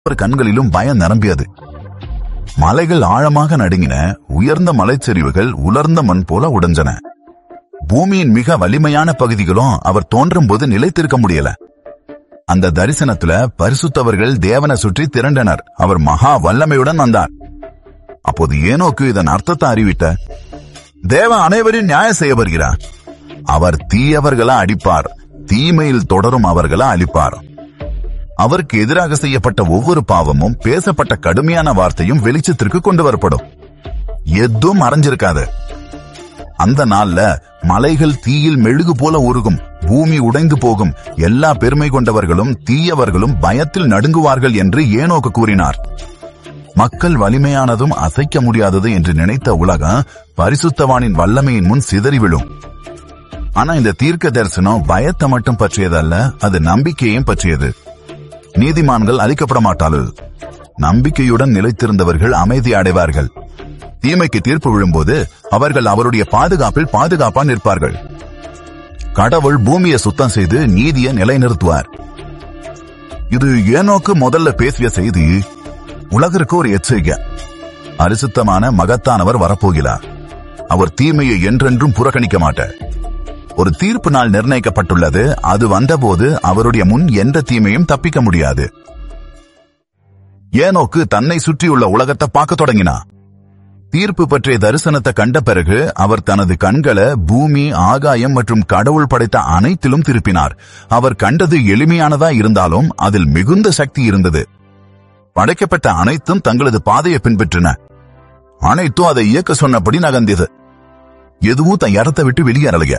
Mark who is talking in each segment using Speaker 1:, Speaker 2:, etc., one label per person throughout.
Speaker 1: ஒரு கண்களிலும் பயம் நிரம்பியது மலைகள் ஆழமாக நடுங்கின உயர்ந்த மலைச்சரிவுகள் உலர்ந்த மண் போல உடைஞ்சன பூமியின் மிக வலிமையான பகுதிகளும் அவர் தோன்றும் போது நிலைத்திருக்க முடியல அந்த தரிசனத்துல பரிசுத்தவர்கள் தேவனை சுற்றி திரண்டனர் அவர் மகா வல்லமையுடன் வந்தார் அப்போது ஏனோக்கு இதன் அர்த்தத்தை அறிவித்த தேவன் அனைவரையும் நியாயம் செய்ய வருகிறார் அவர் தீயவர்களை அடிப்பார் தீமையில் தொடரும் அவர்களை அழிப்பார் அவருக்கு எதிராக செய்யப்பட்ட ஒவ்வொரு பாவமும் பேசப்பட்ட கடுமையான வார்த்தையும் வெளிச்சத்திற்கு கொண்டு வரப்படும் எதுவும் மறைஞ்சிருக்காது அந்த நாள்ல மலைகள் தீயில் மெழுகு போல உருகும் பூமி உடைந்து போகும் எல்லா பெருமை கொண்டவர்களும் தீயவர்களும் பயத்தில் நடுங்குவார்கள் என்று ஏனோக்கு கூறினார் மக்கள் வலிமையானதும் அசைக்க முடியாதது என்று நினைத்த உலகம் பரிசுத்தவானின் வல்லமையின் முன் சிதறி விழும் ஆனா இந்த தீர்க்க தரிசனம் பயத்தை மட்டும் பற்றியதல்ல அது நம்பிக்கையையும் பற்றியது நீதிமான்கள் அழிக்கப்பட மாட்டார்கள் நம்பிக்கையுடன் நிலைத்திருந்தவர்கள் அமைதி அடைவார்கள் தீமைக்கு தீர்ப்பு விழும்போது அவர்கள் அவருடைய பாதுகாப்பில் பாதுகாப்பா நிற்பார்கள் கடவுள் பூமியை சுத்தம் செய்து நீதியை நிலைநிறுத்துவார் இது ஏனோக்கு முதல்ல பேசிய செய்தி உலகிற்கு ஒரு எச்சரிக்கை அரிசுத்தமான மகத்தானவர் வரப்போகிறார் அவர் தீமையை என்றென்றும் புறக்கணிக்க மாட்டார் ஒரு தீர்ப்பு நாள் நிர்ணயிக்கப்பட்டுள்ளது அது வந்தபோது அவருடைய முன் எந்த தீமையும் தப்பிக்க முடியாது ஏனோக்கு தன்னை சுற்றியுள்ள உலகத்தை பார்க்க தொடங்கினா தீர்ப்பு பற்றிய தரிசனத்தை கண்ட பிறகு அவர் தனது கண்களை பூமி ஆகாயம் மற்றும் கடவுள் படைத்த அனைத்திலும் திருப்பினார் அவர் கண்டது எளிமையானதா இருந்தாலும் அதில் மிகுந்த சக்தி இருந்தது படைக்கப்பட்ட அனைத்தும் தங்களது பாதையை பின்பற்றின அனைத்தும் அதை இயக்க சொன்னபடி நகர்ந்தது எதுவும் தன் இடத்தை விட்டு வெளியேறலைய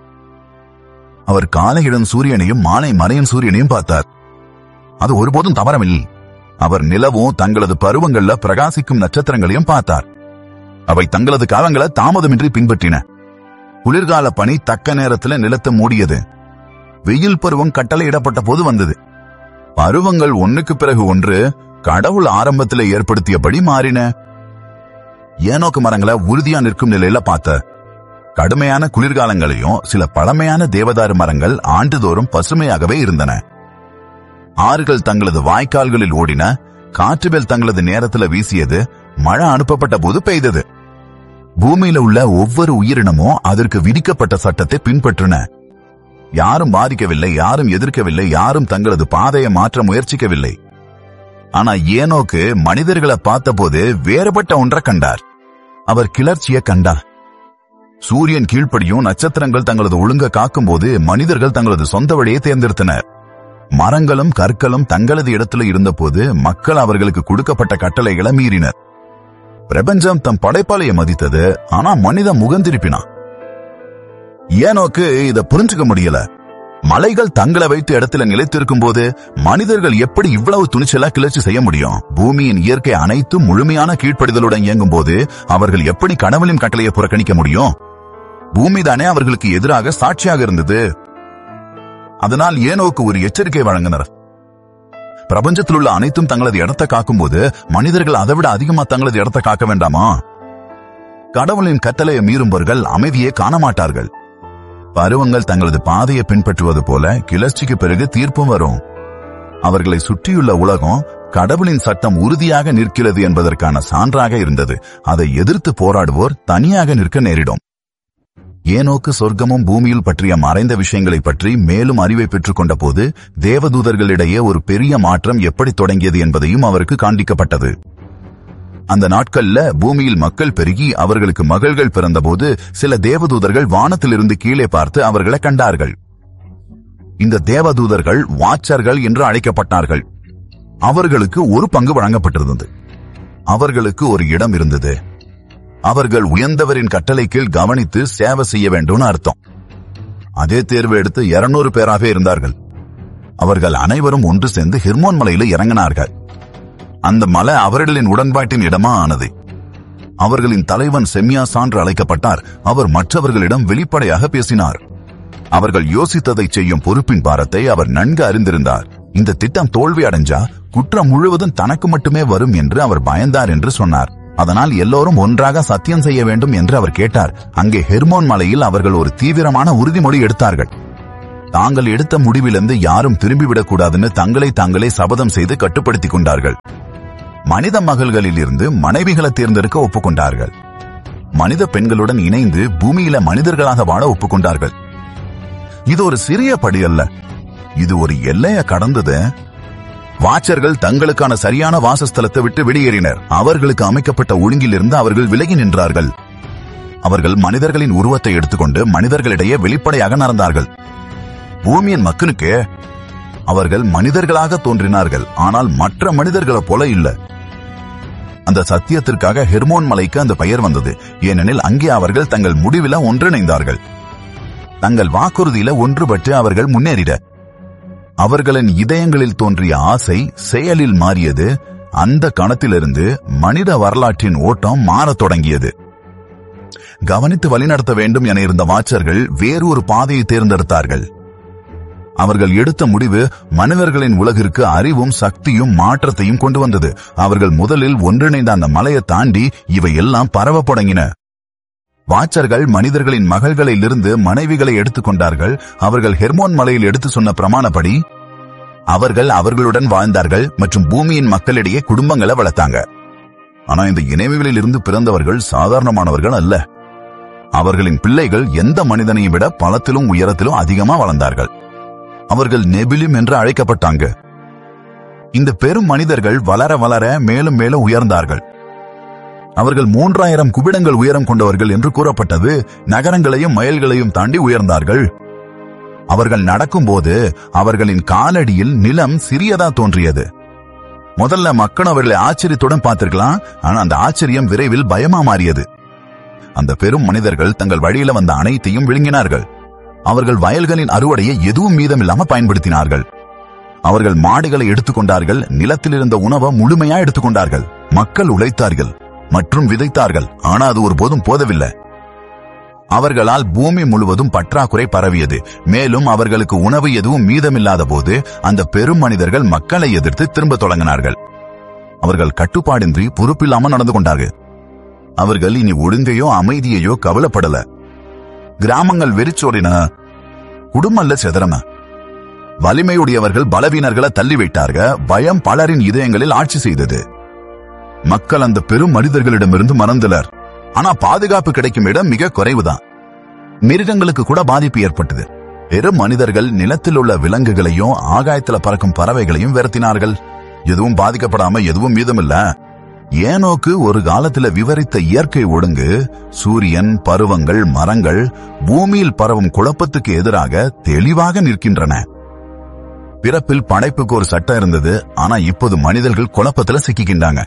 Speaker 1: அவர் காலையிடம் சூரியனையும் மாலை மறையும் சூரியனையும் பார்த்தார் அது ஒருபோதும் தவறமில்லை அவர் நிலவும் தங்களது பருவங்கள்ல பிரகாசிக்கும் நட்சத்திரங்களையும் பார்த்தார் அவை தங்களது காலங்களை தாமதமின்றி பின்பற்றின குளிர்கால பனி தக்க நேரத்துல நிலத்தை மூடியது வெயில் பருவம் கட்டளையிடப்பட்ட போது வந்தது பருவங்கள் ஒண்ணுக்கு பிறகு ஒன்று கடவுள் ஆரம்பத்தில் ஏற்படுத்தியபடி மாறின ஏனோக்கு மரங்களை உறுதியா நிற்கும் நிலையில பார்த்த கடுமையான குளிர்காலங்களையும் சில பழமையான தேவதாரு மரங்கள் ஆண்டுதோறும் பசுமையாகவே இருந்தன ஆறுகள் தங்களது வாய்க்கால்களில் ஓடின காற்றுவேல் தங்களது நேரத்துல வீசியது மழை அனுப்பப்பட்ட போது பெய்தது பூமியில உள்ள ஒவ்வொரு உயிரினமும் அதற்கு விதிக்கப்பட்ட சட்டத்தை பின்பற்றின யாரும் பாதிக்கவில்லை யாரும் எதிர்க்கவில்லை யாரும் தங்களது பாதையை மாற்ற முயற்சிக்கவில்லை ஆனா ஏனோக்கு மனிதர்களை பார்த்தபோது வேறுபட்ட ஒன்றை கண்டார் அவர் கிளர்ச்சியை கண்டார் சூரியன் கீழ்ப்படியும் நட்சத்திரங்கள் தங்களது ஒழுங்க காக்கும்போது மனிதர்கள் தங்களது சொந்த வழியை தேர்ந்தெடுத்தனர் மரங்களும் கற்களும் தங்களது இடத்துல இருந்தபோது மக்கள் அவர்களுக்கு கொடுக்கப்பட்ட கட்டளைகளை மீறினர் பிரபஞ்சம் தம் படைப்பாளைய மதித்தது ஆனா மனிதன் முகந்திருப்பினான் ஏனோக்கு இத புரிஞ்சுக்க முடியல மலைகள் தங்களை வைத்த இடத்துல நிலைத்திருக்கும் போது மனிதர்கள் எப்படி இவ்வளவு துணிச்சலா கிளர்ச்சி செய்ய முடியும் பூமியின் இயற்கை அனைத்தும் முழுமையான கீழ்ப்படிதலுடன் இயங்கும் போது அவர்கள் எப்படி கடவுளின் கட்டளையை புறக்கணிக்க முடியும் பூமி தானே அவர்களுக்கு எதிராக சாட்சியாக இருந்தது அதனால் ஏனோக்கு ஒரு எச்சரிக்கை வழங்கினர் பிரபஞ்சத்தில் உள்ள அனைத்தும் தங்களது இடத்தை காக்கும்போது மனிதர்கள் அதை விட அதிகமா தங்களது இடத்தை காக்க வேண்டாமா கடவுளின் கட்டளையை மீறும்பவர்கள் அமைதியை காண மாட்டார்கள் பருவங்கள் தங்களது பாதையை பின்பற்றுவது போல கிளர்ச்சிக்கு பிறகு தீர்ப்பும் வரும் அவர்களை சுற்றியுள்ள உலகம் கடவுளின் சட்டம் உறுதியாக நிற்கிறது என்பதற்கான சான்றாக இருந்தது அதை எதிர்த்து போராடுவோர் தனியாக நிற்க நேரிடும் ஏனோக்கு சொர்க்கமும் பூமியில் பற்றிய மறைந்த விஷயங்களை பற்றி மேலும் அறிவை பெற்றுக் கொண்ட போது தேவதூதர்களிடையே ஒரு பெரிய மாற்றம் எப்படி தொடங்கியது என்பதையும் அவருக்கு காண்பிக்கப்பட்டது அந்த நாட்கள்ல பூமியில் மக்கள் பெருகி அவர்களுக்கு மகள்கள் பிறந்தபோது சில தேவதூதர்கள் வானத்திலிருந்து கீழே பார்த்து அவர்களை கண்டார்கள் இந்த தேவதூதர்கள் வாச்சர்கள் என்று அழைக்கப்பட்டார்கள் அவர்களுக்கு ஒரு பங்கு வழங்கப்பட்டிருந்தது அவர்களுக்கு ஒரு இடம் இருந்தது அவர்கள் உயர்ந்தவரின் கட்டளை கீழ் கவனித்து சேவை செய்ய வேண்டும்னு அர்த்தம் அதே தேர்வு எடுத்து இருநூறு பேராக இருந்தார்கள் அவர்கள் அனைவரும் ஒன்று சேர்ந்து ஹிர்மோன் மலையில இறங்கினார்கள் அந்த மலை அவர்களின் உடன்பாட்டின் இடமா ஆனது அவர்களின் தலைவன் செம்யா சான்று அழைக்கப்பட்டார் அவர் மற்றவர்களிடம் வெளிப்படையாக பேசினார் அவர்கள் யோசித்ததை செய்யும் பொறுப்பின் பாரத்தை அவர் நன்கு அறிந்திருந்தார் இந்த திட்டம் தோல்வி அடைஞ்சா குற்றம் முழுவதும் தனக்கு மட்டுமே வரும் என்று அவர் பயந்தார் என்று சொன்னார் அதனால் எல்லோரும் ஒன்றாக சத்தியம் செய்ய வேண்டும் என்று அவர் கேட்டார் அங்கே ஹெர்மோன் மலையில் அவர்கள் ஒரு தீவிரமான உறுதிமொழி எடுத்தார்கள் தாங்கள் எடுத்த முடிவிலிருந்து யாரும் திரும்பிவிடக் கூடாதுன்னு தங்களை தாங்களே சபதம் செய்து கட்டுப்படுத்திக் கொண்டார்கள் மனித மகள்களில் இருந்து மனைவிகளை தேர்ந்தெடுக்க ஒப்புக்கொண்டார்கள் மனித பெண்களுடன் இணைந்து பூமியில மனிதர்களாக வாழ ஒப்புக்கொண்டார்கள் இது ஒரு சிறிய படி அல்ல இது ஒரு எல்லைய கடந்தது வாச்சர்கள் தங்களுக்கான சரியான வாசஸ்தலத்தை விட்டு வெளியேறினர் அவர்களுக்கு அமைக்கப்பட்ட ஒழுங்கிலிருந்து அவர்கள் விலகி நின்றார்கள் அவர்கள் மனிதர்களின் உருவத்தை எடுத்துக்கொண்டு மனிதர்களிடையே வெளிப்படையாக நடந்தார்கள் பூமியின் மக்களுக்கு அவர்கள் மனிதர்களாக தோன்றினார்கள் ஆனால் மற்ற மனிதர்களைப் போல இல்ல அந்த சத்தியத்திற்காக ஹெர்மோன் மலைக்கு அந்த பெயர் வந்தது ஏனெனில் அங்கே அவர்கள் தங்கள் முடிவில ஒன்றிணைந்தார்கள் தங்கள் வாக்குறுதியில ஒன்றுபட்டு அவர்கள் முன்னேறிட அவர்களின் இதயங்களில் தோன்றிய ஆசை செயலில் மாறியது அந்த கணத்திலிருந்து மனித வரலாற்றின் ஓட்டம் மாறத் தொடங்கியது கவனித்து வழிநடத்த வேண்டும் என இருந்த வாச்சர்கள் வேறு ஒரு பாதையை தேர்ந்தெடுத்தார்கள் அவர்கள் எடுத்த முடிவு மனிதர்களின் உலகிற்கு அறிவும் சக்தியும் மாற்றத்தையும் கொண்டு வந்தது அவர்கள் முதலில் ஒன்றிணைந்த அந்த மலையை தாண்டி இவை எல்லாம் பரவப் தொடங்கின வாச்சர்கள் மனிதர்களின் மகள்களிலிருந்து மனைவிகளை எடுத்துக்கொண்டார்கள் அவர்கள் ஹெர்மோன் மலையில் எடுத்து சொன்ன பிரமாணப்படி அவர்கள் அவர்களுடன் வாழ்ந்தார்கள் மற்றும் பூமியின் மக்களிடையே குடும்பங்களை வளர்த்தாங்க ஆனா இந்த இணைவுகளில் இருந்து பிறந்தவர்கள் சாதாரணமானவர்கள் அல்ல அவர்களின் பிள்ளைகள் எந்த மனிதனையும் விட பலத்திலும் உயரத்திலும் அதிகமா வளர்ந்தார்கள் அவர்கள் நெபிலிம் என்று அழைக்கப்பட்டாங்க இந்த பெரும் மனிதர்கள் வளர வளர மேலும் மேலும் உயர்ந்தார்கள் அவர்கள் மூன்றாயிரம் குபிடங்கள் உயரம் கொண்டவர்கள் என்று கூறப்பட்டது நகரங்களையும் மயல்களையும் தாண்டி உயர்ந்தார்கள் அவர்கள் நடக்கும்போது அவர்களின் காலடியில் நிலம் சிறியதா தோன்றியது முதல்ல மக்கள் அவர்களை ஆச்சரியத்துடன் பார்த்திருக்கலாம் ஆனா அந்த ஆச்சரியம் விரைவில் பயமா மாறியது அந்த பெரும் மனிதர்கள் தங்கள் வழியில வந்த அனைத்தையும் விழுங்கினார்கள் அவர்கள் வயல்களின் அறுவடையை எதுவும் மீதமில்லாம பயன்படுத்தினார்கள் அவர்கள் மாடுகளை எடுத்துக்கொண்டார்கள் நிலத்தில் இருந்த உணவை முழுமையா எடுத்துக்கொண்டார்கள் மக்கள் உழைத்தார்கள் மற்றும் விதைத்தார்கள் ஆனா அது ஒருபோதும் போதவில்லை அவர்களால் பூமி முழுவதும் பற்றாக்குறை பரவியது மேலும் அவர்களுக்கு உணவு எதுவும் மீதமில்லாத போது அந்த பெரும் மனிதர்கள் மக்களை எதிர்த்து திரும்ப தொடங்கினார்கள் அவர்கள் கட்டுப்பாடின்றி பொறுப்பில்லாம நடந்து கொண்டார்கள் அவர்கள் இனி ஒழுங்கையோ அமைதியையோ கவலைப்படல கிராமங்கள் வெறிச்சோடின குடும்பல்ல செதறன வலிமையுடையவர்கள் பலவீனர்களை தள்ளி வைத்தார்க பயம் பலரின் இதயங்களில் ஆட்சி செய்தது மக்கள் அந்த பெரும் மனிதர்களிடமிருந்து மறந்தனர் ஆனா பாதுகாப்பு கிடைக்கும் இடம் மிக குறைவுதான் மிருகங்களுக்கு கூட பாதிப்பு ஏற்பட்டது பெரும் மனிதர்கள் நிலத்தில் உள்ள விலங்குகளையும் ஆகாயத்துல பறக்கும் பறவைகளையும் வெறுத்தினார்கள் எதுவும் பாதிக்கப்படாம எதுவும் மீதமில்ல ஏனோக்கு ஒரு காலத்துல விவரித்த இயற்கை ஒழுங்கு சூரியன் பருவங்கள் மரங்கள் பூமியில் பரவும் குழப்பத்துக்கு எதிராக தெளிவாக நிற்கின்றன பிறப்பில் படைப்புக்கு ஒரு சட்டம் இருந்தது ஆனா இப்போது மனிதர்கள் குழப்பத்துல சிக்கிக்கின்றாங்க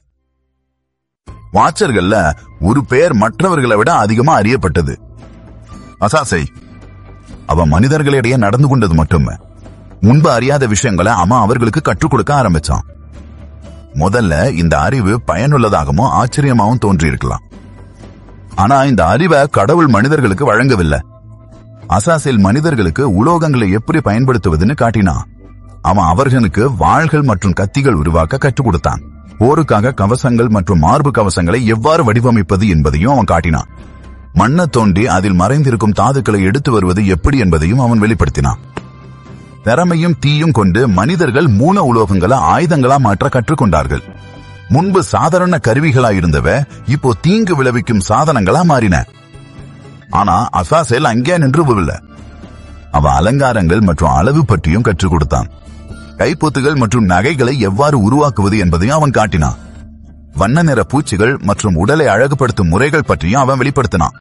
Speaker 1: வாச்சர்கள்ல ஒரு பேர் மற்றவர்களை விட அதிகமா அறியப்பட்டது அசாசை அவன் மனிதர்களிடையே நடந்து கொண்டது மட்டுமே முன்பு அறியாத விஷயங்களை அவன் அவர்களுக்கு கற்றுக் கொடுக்க ஆரம்பிச்சான் முதல்ல இந்த அறிவு பயனுள்ளதாகவும் ஆச்சரியமாகவும் தோன்றியிருக்கலாம் ஆனா இந்த அறிவை கடவுள் மனிதர்களுக்கு வழங்கவில்லை அசாசில் மனிதர்களுக்கு உலோகங்களை எப்படி பயன்படுத்துவதுன்னு காட்டினான் அவன் அவர்களுக்கு வாள்கள் மற்றும் கத்திகள் உருவாக்க கற்றுக் கொடுத்தான் போருக்காக கவசங்கள் மற்றும் மார்பு கவசங்களை எவ்வாறு வடிவமைப்பது என்பதையும் அவன் காட்டினான் மண்ணை தோண்டி அதில் மறைந்திருக்கும் தாதுக்களை எடுத்து வருவது எப்படி என்பதையும் அவன் வெளிப்படுத்தினான் திறமையும் தீயும் கொண்டு மனிதர்கள் மூல உலோகங்களை ஆயுதங்களா மாற்ற கற்றுக்கொண்டார்கள் முன்பு சாதாரண கருவிகளா இருந்தவ இப்போ தீங்கு விளைவிக்கும் சாதனங்களா மாறின ஆனா அசாசேல் அங்கே நின்று விடல அவ அலங்காரங்கள் மற்றும் அளவு பற்றியும் கற்றுக் கொடுத்தான் கைப்பொத்துகள் மற்றும் நகைகளை எவ்வாறு உருவாக்குவது என்பதையும் அவன் காட்டினான் வண்ண நிற பூச்சிகள் மற்றும் உடலை அழகுபடுத்தும் முறைகள் பற்றியும் அவன் வெளிப்படுத்தினான்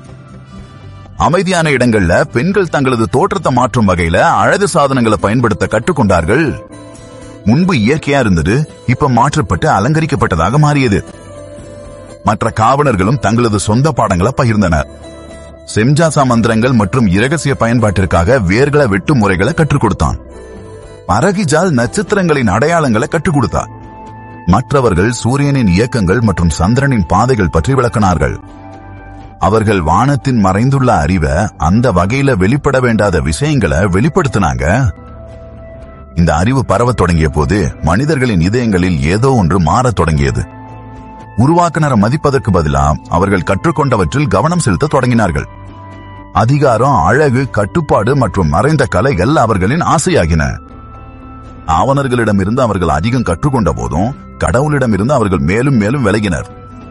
Speaker 1: அமைதியான இடங்கள்ல பெண்கள் தங்களது தோற்றத்தை மாற்றும் வகையில அழகு சாதனங்களை பயன்படுத்த கற்றுக்கொண்டார்கள் முன்பு இயற்கையா இருந்தது இப்ப மாற்றப்பட்டு அலங்கரிக்கப்பட்டதாக மாறியது மற்ற காவலர்களும் தங்களது சொந்த பாடங்களை பகிர்ந்தனர் செம்ஜாசா மந்திரங்கள் மற்றும் இரகசிய பயன்பாட்டிற்காக வேர்களை வெட்டும் முறைகளை கற்றுக் கொடுத்தான் பரகிஜால் நட்சத்திரங்களின் அடையாளங்களை கற்றுக் கொடுத்தார் மற்றவர்கள் சூரியனின் இயக்கங்கள் மற்றும் சந்திரனின் பாதைகள் பற்றி விளக்கினார்கள் அவர்கள் வானத்தின் மறைந்துள்ள அறிவை அந்த வகையில வெளிப்பட வேண்டாத விஷயங்களை வெளிப்படுத்தினாங்க இந்த அறிவு பரவத் தொடங்கிய போது மனிதர்களின் இதயங்களில் ஏதோ ஒன்று மாறத் தொடங்கியது உருவாக்குனரை மதிப்பதற்கு பதிலா அவர்கள் கற்றுக்கொண்டவற்றில் கவனம் செலுத்த தொடங்கினார்கள் அதிகாரம் அழகு கட்டுப்பாடு மற்றும் மறைந்த கலைகள் அவர்களின் ஆசையாகின ஆவணர்களிடமிருந்து அவர்கள் அதிகம் கற்றுக்கொண்ட போதும் கடவுளிடமிருந்து அவர்கள் மேலும் மேலும் விலகினர்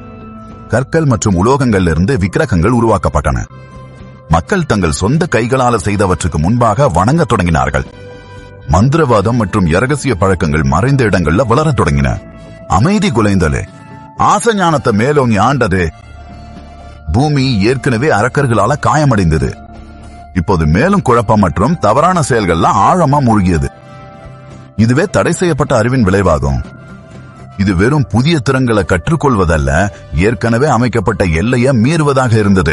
Speaker 1: கற்கள் மற்றும் உலோகங்களிலிருந்து விக்கிரகங்கள் உருவாக்கப்பட்டன மக்கள் தங்கள் சொந்த கைகளால செய்தவற்றுக்கு முன்பாக வணங்கத் தொடங்கினார்கள் மந்திரவாதம் மற்றும் இரகசிய பழக்கங்கள் மறைந்த இடங்கள்ல வளரத் தொடங்கின அமைதி குலைந்தது ஆச ஞானத்தை மேலோங்கி ஆண்டது பூமி ஏற்கனவே அரக்கர்களால காயமடைந்தது இப்போது மேலும் குழப்பம் மற்றும் தவறான செயல்கள்ல ஆழமா மூழ்கியது இதுவே தடை செய்யப்பட்ட அறிவின் விளைவாகும் இது வெறும் புதிய திறன்களை கற்றுக்கொள்வதல்ல ஏற்கனவே அமைக்கப்பட்ட எல்லையை மீறுவதாக இருந்தது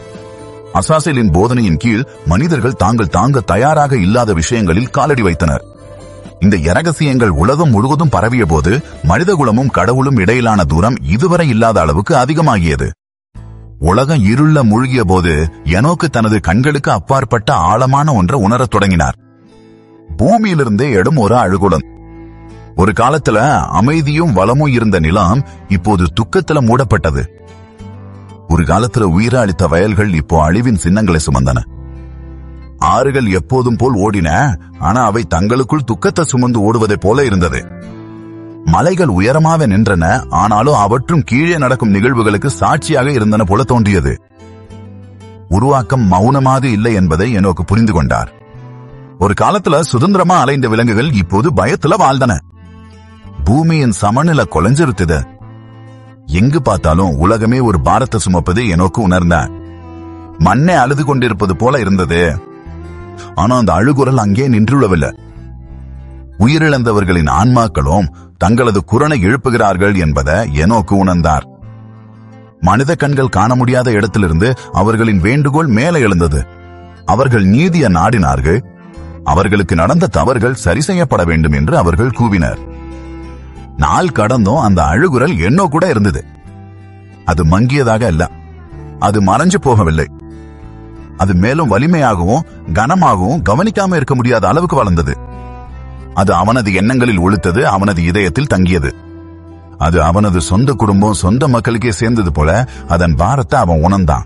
Speaker 1: அசாசேலின் போதனையின் கீழ் மனிதர்கள் தாங்கள் தாங்க தயாராக இல்லாத விஷயங்களில் காலடி வைத்தனர் இந்த இரகசியங்கள் உலகம் முழுவதும் பரவிய போது மனிதகுலமும் கடவுளும் இடையிலான தூரம் இதுவரை இல்லாத அளவுக்கு அதிகமாகியது உலகம் இருள மூழ்கிய போது எனோக்கு தனது கண்களுக்கு அப்பாற்பட்ட ஆழமான ஒன்றை உணரத் தொடங்கினார் பூமியிலிருந்தே எடும் ஒரு அழுகுலம் ஒரு காலத்துல அமைதியும் வளமும் இருந்த நிலம் இப்போது துக்கத்துல மூடப்பட்டது ஒரு காலத்துல உயிரை அளித்த வயல்கள் இப்போ அழிவின் சின்னங்களை சுமந்தன ஆறுகள் எப்போதும் போல் ஓடின ஆனா அவை தங்களுக்குள் துக்கத்தை சுமந்து ஓடுவதைப் போல இருந்தது மலைகள் உயரமாக நின்றன ஆனாலும் அவற்றும் கீழே நடக்கும் நிகழ்வுகளுக்கு சாட்சியாக இருந்தன போல தோன்றியது உருவாக்கம் மௌனமாக இல்லை என்பதை எனக்கு புரிந்து கொண்டார் ஒரு காலத்துல சுதந்திரமா அலைந்த விலங்குகள் இப்போது பயத்துல வாழ்ந்தன பூமியின் சமநிலை கொலைஞ்சிருத்தது எங்கு பார்த்தாலும் உலகமே ஒரு பாரத்தை சுமப்பது எனக்கு உணர்ந்த மண்ணே அழுது கொண்டிருப்பது போல இருந்தது ஆனா அந்த அழுகுரல் அங்கே நின்றுள்ளவில்லை உயிரிழந்தவர்களின் ஆன்மாக்களும் தங்களது குரனை எழுப்புகிறார்கள் என்பதை எனோக்கு உணர்ந்தார் மனித கண்கள் காண முடியாத இடத்திலிருந்து அவர்களின் வேண்டுகோள் மேலே எழுந்தது அவர்கள் நீதிய நாடினார்கள் அவர்களுக்கு நடந்த தவறுகள் சரி செய்யப்பட வேண்டும் என்று அவர்கள் கூவினர் நாள் கடந்தும் அந்த அழுகுரல் என்னோ கூட இருந்தது அது மங்கியதாக அல்ல அது மறைஞ்சு போகவில்லை அது மேலும் வலிமையாகவும் கனமாகவும் கவனிக்காம இருக்க முடியாத அளவுக்கு வளர்ந்தது அது அவனது எண்ணங்களில் ஒழுத்தது அவனது இதயத்தில் தங்கியது அது அவனது சொந்த குடும்பம் சொந்த மக்களுக்கே சேர்ந்தது போல அதன் பாரத்தை அவன் உணர்ந்தான்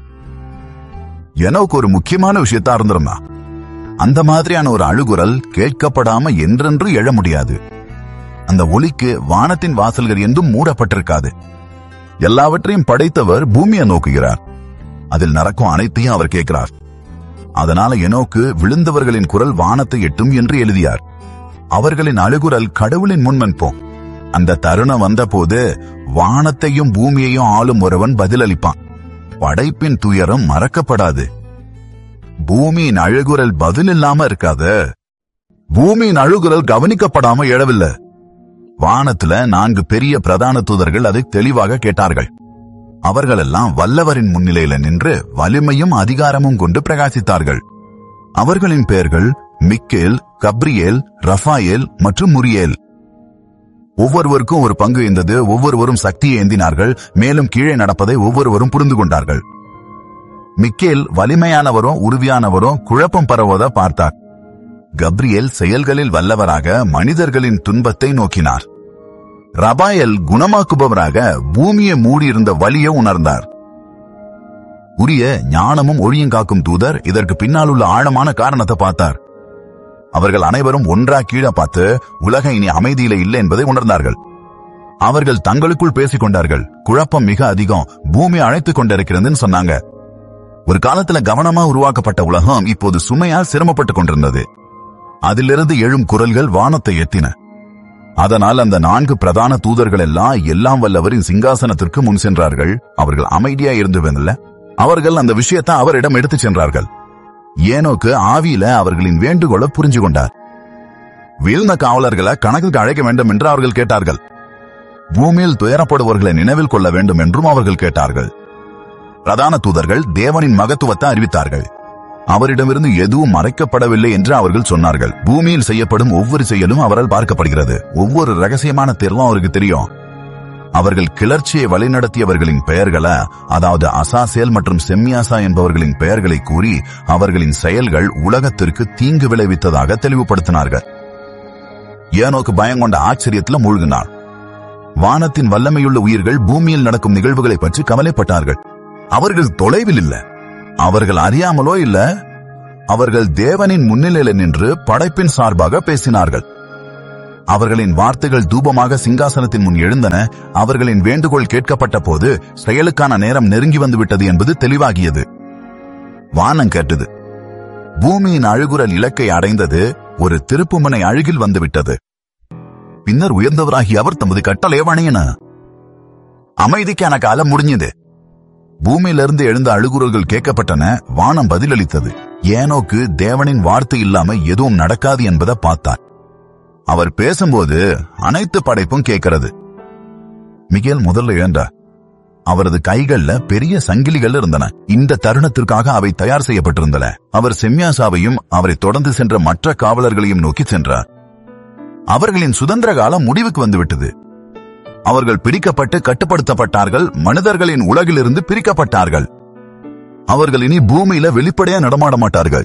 Speaker 1: எனக்கு ஒரு முக்கியமான விஷயத்தா இருந்திருந்தான் அந்த மாதிரியான ஒரு அழுகுரல் கேட்கப்படாம என்றென்று எழ முடியாது அந்த ஒலிக்கு வானத்தின் வாசல்கள் என்றும் மூடப்பட்டிருக்காது எல்லாவற்றையும் படைத்தவர் பூமியை நோக்குகிறார் அதில் நடக்கும் அனைத்தையும் அவர் கேட்கிறார் அதனால எனோக்கு விழுந்தவர்களின் குரல் வானத்தை எட்டும் என்று எழுதியார் அவர்களின் அழுகுரல் கடவுளின் முன்மன்போம் அந்த தருணம் வந்தபோது வானத்தையும் பூமியையும் ஆளும் ஒருவன் பதிலளிப்பான் படைப்பின் துயரம் மறக்கப்படாது பூமியின் அழுகுரல் பதில் இல்லாம இருக்காது பூமியின் அழுகுரல் கவனிக்கப்படாம எழவில்லை வானத்துல நான்கு பெரிய பிரதான தூதர்கள் அதை தெளிவாக கேட்டார்கள் அவர்களெல்லாம் வல்லவரின் முன்னிலையில நின்று வலிமையும் அதிகாரமும் கொண்டு பிரகாசித்தார்கள் அவர்களின் பெயர்கள் மிக்கேல் கப்ரியேல் ரஃபாயேல் மற்றும் முரியேல் ஒவ்வொருவருக்கும் ஒரு பங்கு இருந்தது ஒவ்வொருவரும் சக்தியை ஏந்தினார்கள் மேலும் கீழே நடப்பதை ஒவ்வொருவரும் புரிந்து கொண்டார்கள் மிக்கேல் வலிமையானவரும் உறுதியானவரும் குழப்பம் பரவுவதை பார்த்தார் கப்ரியேல் செயல்களில் வல்லவராக மனிதர்களின் துன்பத்தை நோக்கினார் ரபாயல் குணமாக்குபவராக பூமியை மூடியிருந்த வலியை உணர்ந்தார் உரிய ஞானமும் ஒழியும் காக்கும் தூதர் இதற்கு பின்னால் உள்ள ஆழமான காரணத்தை பார்த்தார் அவர்கள் அனைவரும் ஒன்றா கீழே பார்த்து உலக இனி அமைதியில இல்லை என்பதை உணர்ந்தார்கள் அவர்கள் தங்களுக்குள் பேசிக் கொண்டார்கள் குழப்பம் மிக அதிகம் பூமி அழைத்துக் கொண்டிருக்கிறதுன்னு சொன்னாங்க ஒரு காலத்துல கவனமா உருவாக்கப்பட்ட உலகம் இப்போது சுமையால் சிரமப்பட்டுக் கொண்டிருந்தது அதிலிருந்து எழும் குரல்கள் வானத்தை எத்தின அதனால் அந்த நான்கு பிரதான தூதர்கள் எல்லாம் எல்லாம் வல்லவரின் சிங்காசனத்திற்கு முன் சென்றார்கள் அவர்கள் அமைதியா இருந்தவங்கல்ல அவர்கள் அந்த விஷயத்தை அவரிடம் எடுத்துச் சென்றார்கள் ஏனோக்கு ஆவியில அவர்களின் வேண்டுகோளை புரிஞ்சு கொண்டார் வீழ்ந்த காவலர்களை கணக்குக்கு அழைக்க வேண்டும் என்று அவர்கள் கேட்டார்கள் பூமியில் துயரப்படுபவர்களை நினைவில் கொள்ள வேண்டும் என்றும் அவர்கள் கேட்டார்கள் பிரதான தூதர்கள் தேவனின் மகத்துவத்தை அறிவித்தார்கள் அவரிடமிருந்து எதுவும் மறைக்கப்படவில்லை என்று அவர்கள் சொன்னார்கள் பூமியில் செய்யப்படும் ஒவ்வொரு செயலும் அவரால் பார்க்கப்படுகிறது ஒவ்வொரு ரகசியமான தேர்வும் அவருக்கு தெரியும் அவர்கள் கிளர்ச்சியை வழிநடத்தியவர்களின் பெயர்களை அதாவது அசாசேல் மற்றும் செம்மியாசா என்பவர்களின் பெயர்களை கூறி அவர்களின் செயல்கள் உலகத்திற்கு தீங்கு விளைவித்ததாக தெளிவுபடுத்தினார்கள் ஏனோக்கு பயங்கொண்ட ஆச்சரியத்தில் மூழ்கினார் வானத்தின் வல்லமையுள்ள உயிர்கள் பூமியில் நடக்கும் நிகழ்வுகளை பற்றி கவலைப்பட்டார்கள் அவர்கள் தொலைவில் இல்ல அவர்கள் அறியாமலோ இல்ல அவர்கள் தேவனின் முன்னிலையில் நின்று படைப்பின் சார்பாக பேசினார்கள் அவர்களின் வார்த்தைகள் தூபமாக சிங்காசனத்தின் முன் எழுந்தன அவர்களின் வேண்டுகோள் கேட்கப்பட்ட போது செயலுக்கான நேரம் நெருங்கி வந்து விட்டது என்பது தெளிவாகியது வானம் கேட்டது பூமியின் அழுகுரல் இலக்கை அடைந்தது ஒரு திருப்புமுனை அழுகில் வந்துவிட்டது பின்னர் உயர்ந்தவராகி அவர் தமது கட்டளை வணையின அமைதிக்கான காலம் முடிஞ்சது பூமியிலிருந்து எழுந்த அழுகுரல்கள் கேட்கப்பட்டன வானம் பதிலளித்தது ஏனோக்கு தேவனின் வார்த்தை இல்லாம எதுவும் நடக்காது என்பதை பார்த்தார் அவர் பேசும்போது அனைத்து படைப்பும் கேட்கிறது மிகேல் முதல்ல எழுந்தார் அவரது கைகள்ல பெரிய சங்கிலிகள் இருந்தன இந்த தருணத்திற்காக அவை தயார் செய்யப்பட்டிருந்தன அவர் செம்யாசாவையும் அவரை தொடர்ந்து சென்ற மற்ற காவலர்களையும் நோக்கி சென்றார் அவர்களின் சுதந்திர காலம் முடிவுக்கு வந்துவிட்டது அவர்கள் பிடிக்கப்பட்டு கட்டுப்படுத்தப்பட்டார்கள் மனிதர்களின் உலகிலிருந்து பிரிக்கப்பட்டார்கள் அவர்கள் இனி பூமியில வெளிப்படையா நடமாட மாட்டார்கள்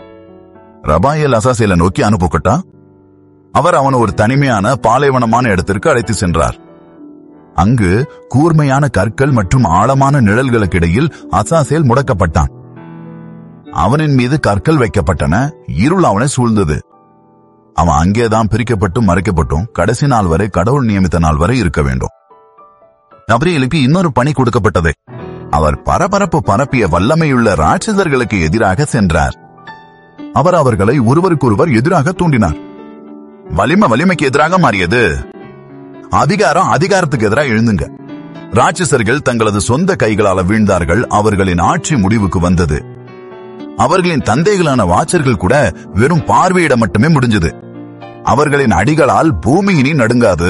Speaker 1: ரபாயல் அசாசேல நோக்கி அனுப்பப்பட்டா அவர் அவன் ஒரு தனிமையான பாலைவனமான இடத்திற்கு அழைத்து சென்றார் அங்கு கூர்மையான கற்கள் மற்றும் ஆழமான நிழல்களுக்கு இடையில் அசாசேல் முடக்கப்பட்டான் அவனின் மீது கற்கள் வைக்கப்பட்டன இருள் அவனை சூழ்ந்தது அவன் அங்கேதான் பிரிக்கப்பட்டும் மறைக்கப்பட்டும் கடைசி நாள் வரை கடவுள் நியமித்த நாள் வரை இருக்க வேண்டும் நபரியலுக்கு இன்னொரு பணி கொடுக்கப்பட்டது அவர் பரபரப்பு பரப்பிய வல்லமையுள்ள ராட்சசர்களுக்கு எதிராக சென்றார் அவர் அவர்களை ஒருவருக்கொருவர் எதிராக தூண்டினார் வலிமை வலிமைக்கு எதிராக மாறியது அதிகாரம் அதிகாரத்துக்கு எதிராக எழுந்துங்க ராட்சசர்கள் தங்களது சொந்த கைகளால வீழ்ந்தார்கள் அவர்களின் ஆட்சி முடிவுக்கு வந்தது அவர்களின் தந்தைகளான வாச்சர்கள் கூட வெறும் பார்வையிட மட்டுமே முடிஞ்சது அவர்களின் அடிகளால் பூமியினி நடுங்காது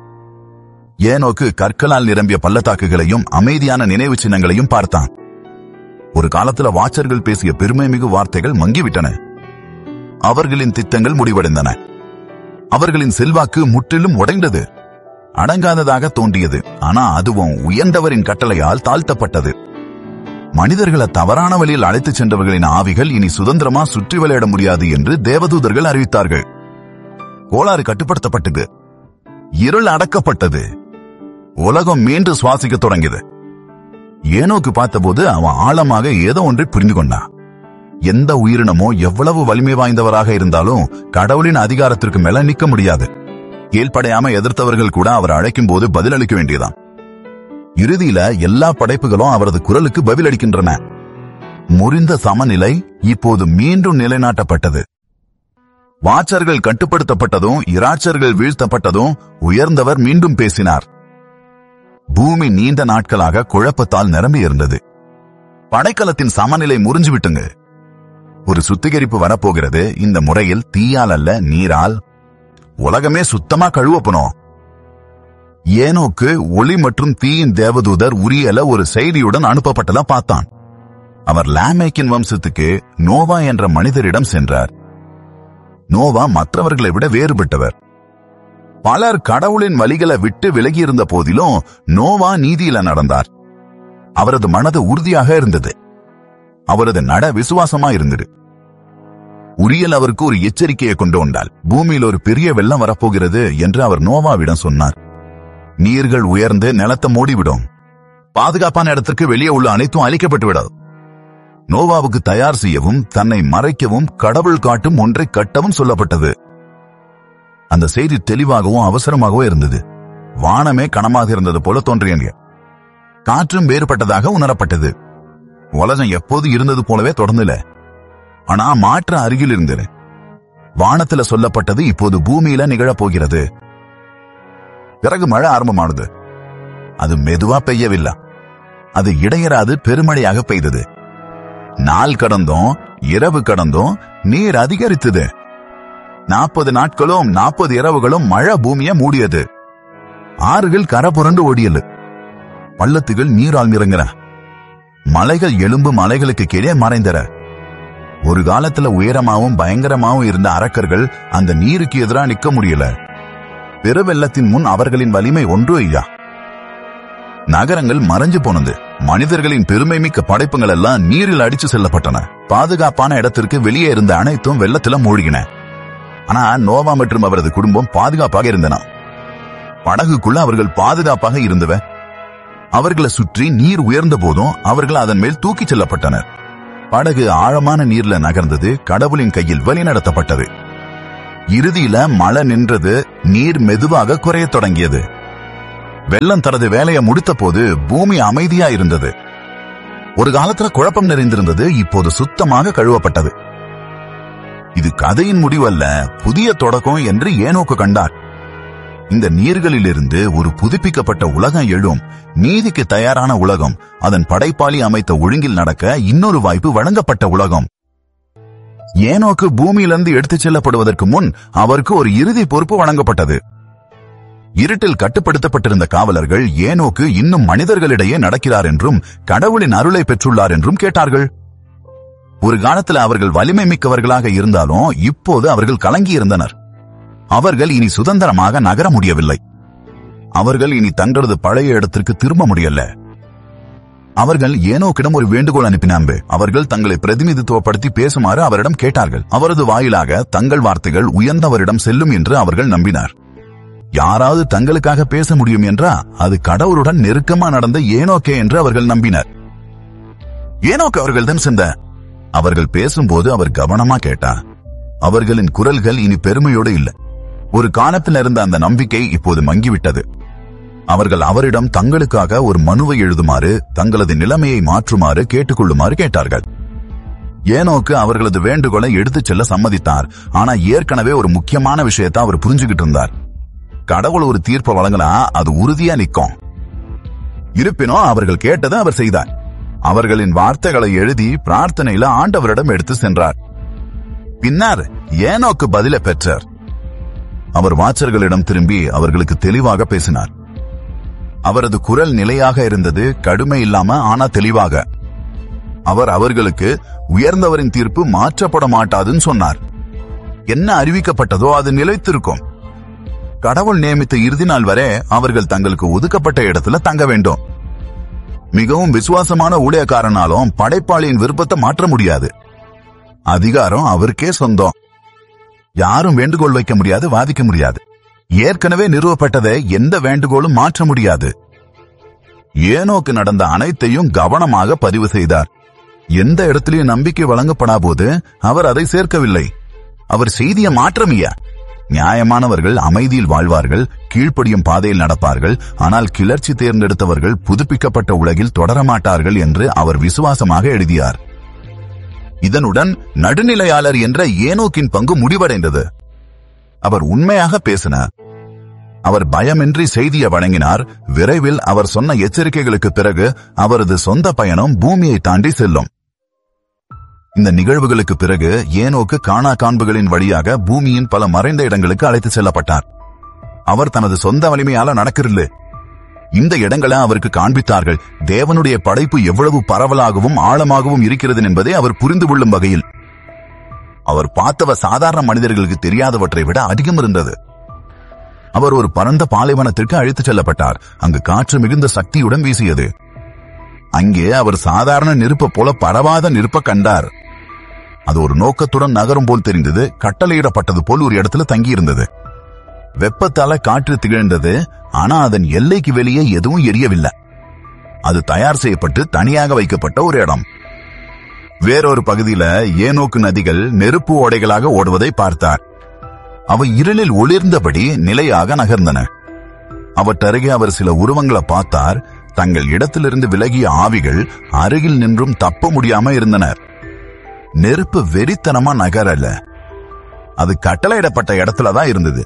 Speaker 1: ஏனோக்கு கற்களால் நிரம்பிய பள்ளத்தாக்குகளையும் அமைதியான நினைவு சின்னங்களையும் பார்த்தான் ஒரு காலத்துல வாச்சர்கள் பேசிய பெருமை மிகு வார்த்தைகள் மங்கிவிட்டன அவர்களின் திட்டங்கள் முடிவடைந்தன அவர்களின் செல்வாக்கு முற்றிலும் உடைந்தது அடங்காததாக தோன்றியது ஆனா அதுவும் உயர்ந்தவரின் கட்டளையால் தாழ்த்தப்பட்டது மனிதர்களை தவறான வழியில் அழைத்துச் சென்றவர்களின் ஆவிகள் இனி சுதந்திரமா சுற்றி விளையாட முடியாது என்று தேவதூதர்கள் அறிவித்தார்கள் கோளாறு கட்டுப்படுத்தப்பட்டது இருள் அடக்கப்பட்டது உலகம் மீண்டும் சுவாசிக்க தொடங்கியது ஏனோக்கு பார்த்தபோது அவன் ஆழமாக ஏதோ ஒன்றை புரிந்து கொண்டான் எந்த உயிரினமோ எவ்வளவு வலிமை வாய்ந்தவராக இருந்தாலும் கடவுளின் அதிகாரத்திற்கு மேல நிக்க முடியாது கீழ்ப்படையாம எதிர்த்தவர்கள் கூட அவர் அழைக்கும் போது பதிலளிக்க வேண்டியதான் இறுதியில எல்லா படைப்புகளும் அவரது குரலுக்கு பதிலளிக்கின்றன முறிந்த சமநிலை இப்போது மீண்டும் நிலைநாட்டப்பட்டது வாச்சர்கள் கட்டுப்படுத்தப்பட்டதும் இராச்சர்கள் வீழ்த்தப்பட்டதும் உயர்ந்தவர் மீண்டும் பேசினார் பூமி நீண்ட நாட்களாக குழப்பத்தால் நிரம்பி இருந்தது படைக்கலத்தின் சமநிலை முறிஞ்சு விட்டுங்க ஒரு சுத்திகரிப்பு வரப்போகிறது இந்த முறையில் தீயால் அல்ல நீரால் உலகமே சுத்தமா கழுவப்பணும் ஏனோக்கு ஒளி மற்றும் தீயின் தேவதூதர் உரியல ஒரு செய்தியுடன் அனுப்பப்பட்டதா பார்த்தான் அவர் லாமேக்கின் வம்சத்துக்கு நோவா என்ற மனிதரிடம் சென்றார் நோவா மற்றவர்களை விட வேறுபட்டவர் பலர் கடவுளின் வழிகளை விட்டு விலகி இருந்த போதிலும் நோவா நீதியில நடந்தார் அவரது மனது உறுதியாக இருந்தது அவரது நட விசுவாசமா இருந்தது உரியல் அவருக்கு ஒரு எச்சரிக்கையை கொண்டு வந்தால் பூமியில் ஒரு பெரிய வெள்ளம் வரப்போகிறது என்று அவர் நோவாவிடம் சொன்னார் நீர்கள் உயர்ந்து நிலத்தை மூடிவிடும் பாதுகாப்பான இடத்திற்கு வெளியே உள்ள அனைத்தும் அழிக்கப்பட்டு விடாது நோவாவுக்கு தயார் செய்யவும் தன்னை மறைக்கவும் கடவுள் காட்டும் ஒன்றை கட்டவும் சொல்லப்பட்டது அந்த செய்தி தெளிவாகவும் அவசரமாகவும் இருந்தது வானமே கனமாக இருந்தது போல தோன்றியங்க காற்றும் வேறுபட்டதாக உணரப்பட்டது உலகம் எப்போது இருந்தது போலவே தொடர்ந்துல ஆனா மாற்ற அருகில் இருந்தது வானத்துல சொல்லப்பட்டது இப்போது பூமியில நிகழப் போகிறது பிறகு மழை ஆரம்பமானது அது மெதுவா பெய்யவில்லை அது இடையராது பெருமழையாக பெய்தது நாள் கடந்தும் இரவு கடந்தும் நீர் அதிகரித்தது நாற்பது நாட்களும் நாற்பது இரவுகளும் மழை பூமியை மூடியது ஆறுகள் கரை புரண்டு ஓடியது பள்ளத்துகள் நீரால் நிறங்கின மலைகள் எலும்பு மலைகளுக்கு கீழே மறைந்தன ஒரு காலத்துல உயரமாவும் பயங்கரமாவும் இருந்த அரக்கர்கள் அந்த நீருக்கு எதிராக நிக்க முடியல பெருவெள்ளத்தின் முன் அவர்களின் வலிமை ஒன்று ஐயா நகரங்கள் மறைஞ்சு போனது மனிதர்களின் பெருமை மிக்க படைப்புகள் எல்லாம் நீரில் அடிச்சு செல்லப்பட்டன பாதுகாப்பான இடத்திற்கு வெளியே இருந்த அனைத்தும் வெள்ளத்துல மூழ்கின ஆனா நோவா மற்றும் அவரது குடும்பம் பாதுகாப்பாக இருந்தன படகுக்குள்ள அவர்கள் பாதுகாப்பாக இருந்தவ அவர்களை சுற்றி நீர் உயர்ந்த போதும் அவர்கள் அதன் மேல் தூக்கிச் செல்லப்பட்டனர் படகு ஆழமான நீர்ல நகர்ந்தது கடவுளின் கையில் வழிநடத்தப்பட்டது இறுதியில மழை நின்றது நீர் மெதுவாக குறையத் தொடங்கியது வெள்ளம் தனது வேலையை முடித்த போது பூமி அமைதியா இருந்தது ஒரு காலத்துல குழப்பம் நிறைந்திருந்தது இப்போது சுத்தமாக கழுவப்பட்டது இது கதையின் முடிவல்ல புதிய தொடக்கம் என்று ஏனோக்கு கண்டார் இந்த நீர்களிலிருந்து ஒரு புதுப்பிக்கப்பட்ட உலகம் எழும் நீதிக்கு தயாரான உலகம் அதன் படைப்பாளி அமைத்த ஒழுங்கில் நடக்க இன்னொரு வாய்ப்பு வழங்கப்பட்ட உலகம் ஏனோக்கு பூமியிலிருந்து எடுத்துச் செல்லப்படுவதற்கு முன் அவருக்கு ஒரு இறுதி பொறுப்பு வழங்கப்பட்டது இருட்டில் கட்டுப்படுத்தப்பட்டிருந்த காவலர்கள் ஏனோக்கு இன்னும் மனிதர்களிடையே நடக்கிறார் என்றும் கடவுளின் அருளை பெற்றுள்ளார் என்றும் கேட்டார்கள் ஒரு காலத்துல அவர்கள் வலிமை மிக்கவர்களாக இருந்தாலும் இப்போது அவர்கள் கலங்கி இருந்தனர் அவர்கள் இனி சுதந்திரமாக நகர முடியவில்லை அவர்கள் இனி தங்களது பழைய இடத்திற்கு திரும்ப முடியல அவர்கள் ஏனோக்கிடம் ஒரு வேண்டுகோள் அனுப்பினாம்பு அவர்கள் தங்களை பிரதிநிதித்துவப்படுத்தி பேசுமாறு அவரிடம் கேட்டார்கள் அவரது வாயிலாக தங்கள் வார்த்தைகள் உயர்ந்தவரிடம் செல்லும் என்று அவர்கள் நம்பினார் யாராவது தங்களுக்காக பேச முடியும் என்றா அது கடவுளுடன் நெருக்கமா நடந்த ஏனோக்கே என்று அவர்கள் நம்பினர் ஏனோக்கு அவர்கள்தான் சென்ற அவர்கள் பேசும்போது அவர் கவனமா கேட்டா அவர்களின் குரல்கள் இனி பெருமையோடு இல்லை ஒரு காலத்தில் இருந்த அந்த நம்பிக்கை இப்போது மங்கிவிட்டது அவர்கள் அவரிடம் தங்களுக்காக ஒரு மனுவை எழுதுமாறு தங்களது நிலைமையை மாற்றுமாறு கேட்டுக்கொள்ளுமாறு கேட்டார்கள் ஏனோக்கு அவர்களது வேண்டுகோளை எடுத்துச் செல்ல சம்மதித்தார் ஆனா ஏற்கனவே ஒரு முக்கியமான விஷயத்தை அவர் புரிஞ்சுகிட்டு இருந்தார் கடவுள் ஒரு தீர்ப்பை வழங்கினா அது உறுதியா நிக்கும் இருப்பினும் அவர்கள் கேட்டதை அவர் செய்தார் அவர்களின் வார்த்தைகளை எழுதி பிரார்த்தனையில ஆண்டவரிடம் எடுத்து சென்றார் பின்னர் ஏனோக்கு பதில பெற்றார் அவர் வாச்சர்களிடம் திரும்பி அவர்களுக்கு தெளிவாக பேசினார் அவரது குரல் நிலையாக இருந்தது கடுமை இல்லாம ஆனா தெளிவாக அவர் அவர்களுக்கு உயர்ந்தவரின் தீர்ப்பு மாற்றப்பட மாட்டாதுன்னு சொன்னார் என்ன அறிவிக்கப்பட்டதோ அது நிலைத்திருக்கும் கடவுள் நியமித்த இறுதி நாள் வரை அவர்கள் தங்களுக்கு ஒதுக்கப்பட்ட இடத்துல தங்க வேண்டும் மிகவும் விசுவாசமான ஊழியக்காரனாலும் படைப்பாளியின் விருப்பத்தை மாற்ற முடியாது அதிகாரம் அவருக்கே சொந்தம் யாரும் வேண்டுகோள் வைக்க முடியாது வாதிக்க முடியாது ஏற்கனவே நிறுவப்பட்டதை எந்த வேண்டுகோளும் மாற்ற முடியாது ஏனோக்கு நடந்த அனைத்தையும் கவனமாக பதிவு செய்தார் எந்த இடத்திலையும் நம்பிக்கை வழங்கப்படா போது அவர் அதை சேர்க்கவில்லை அவர் செய்திய மாற்றமியா நியாயமானவர்கள் அமைதியில் வாழ்வார்கள் கீழ்ப்படியும் பாதையில் நடப்பார்கள் ஆனால் கிளர்ச்சி தேர்ந்தெடுத்தவர்கள் புதுப்பிக்கப்பட்ட உலகில் தொடரமாட்டார்கள் என்று அவர் விசுவாசமாக எழுதியார் இதனுடன் நடுநிலையாளர் என்ற ஏனோக்கின் பங்கு முடிவடைந்தது அவர் உண்மையாக பேசினார் அவர் பயமின்றி செய்தியை வழங்கினார் விரைவில் அவர் சொன்ன எச்சரிக்கைகளுக்கு பிறகு அவரது சொந்த பயணம் பூமியை தாண்டி செல்லும் இந்த நிகழ்வுகளுக்கு பிறகு ஏனோக்கு காணா காண்புகளின் வழியாக பூமியின் பல மறைந்த இடங்களுக்கு அழைத்து செல்லப்பட்டார் அவர் தனது சொந்த வலிமையால நடக்கிறது இந்த இடங்களை அவருக்கு காண்பித்தார்கள் தேவனுடைய படைப்பு எவ்வளவு பரவலாகவும் ஆழமாகவும் இருக்கிறது என்பதை அவர் புரிந்து கொள்ளும் வகையில் அவர் பார்த்தவ சாதாரண மனிதர்களுக்கு தெரியாதவற்றை விட அதிகம் இருந்தது அவர் ஒரு பரந்த பாலைவனத்திற்கு அழைத்துச் செல்லப்பட்டார் அங்கு காற்று மிகுந்த சக்தியுடன் வீசியது அங்கே அவர் சாதாரண நெருப்ப போல பரவாத நெருப்ப கண்டார் அது ஒரு நோக்கத்துடன் நகரும் போல் தெரிந்தது கட்டளையிடப்பட்டது போல் ஒரு இடத்துல தங்கியிருந்தது வெப்பத்தால காற்று திகழ்ந்தது ஆனா அதன் எல்லைக்கு வெளியே எதுவும் எரியவில்லை அது தயார் செய்யப்பட்டு தனியாக வைக்கப்பட்ட ஒரு இடம் வேறொரு பகுதியில ஏனோக்கு நதிகள் நெருப்பு ஓடைகளாக ஓடுவதை பார்த்தார் அவை இருளில் ஒளிர்ந்தபடி நிலையாக நகர்ந்தன அவற்றருகே அவர் சில உருவங்களை பார்த்தார் தங்கள் இடத்திலிருந்து விலகிய ஆவிகள் அருகில் நின்றும் தப்ப முடியாம இருந்தனர் நெருப்பு வெறித்தனமா நகரல அது கட்டளையிடப்பட்ட இடத்துலதான் இருந்தது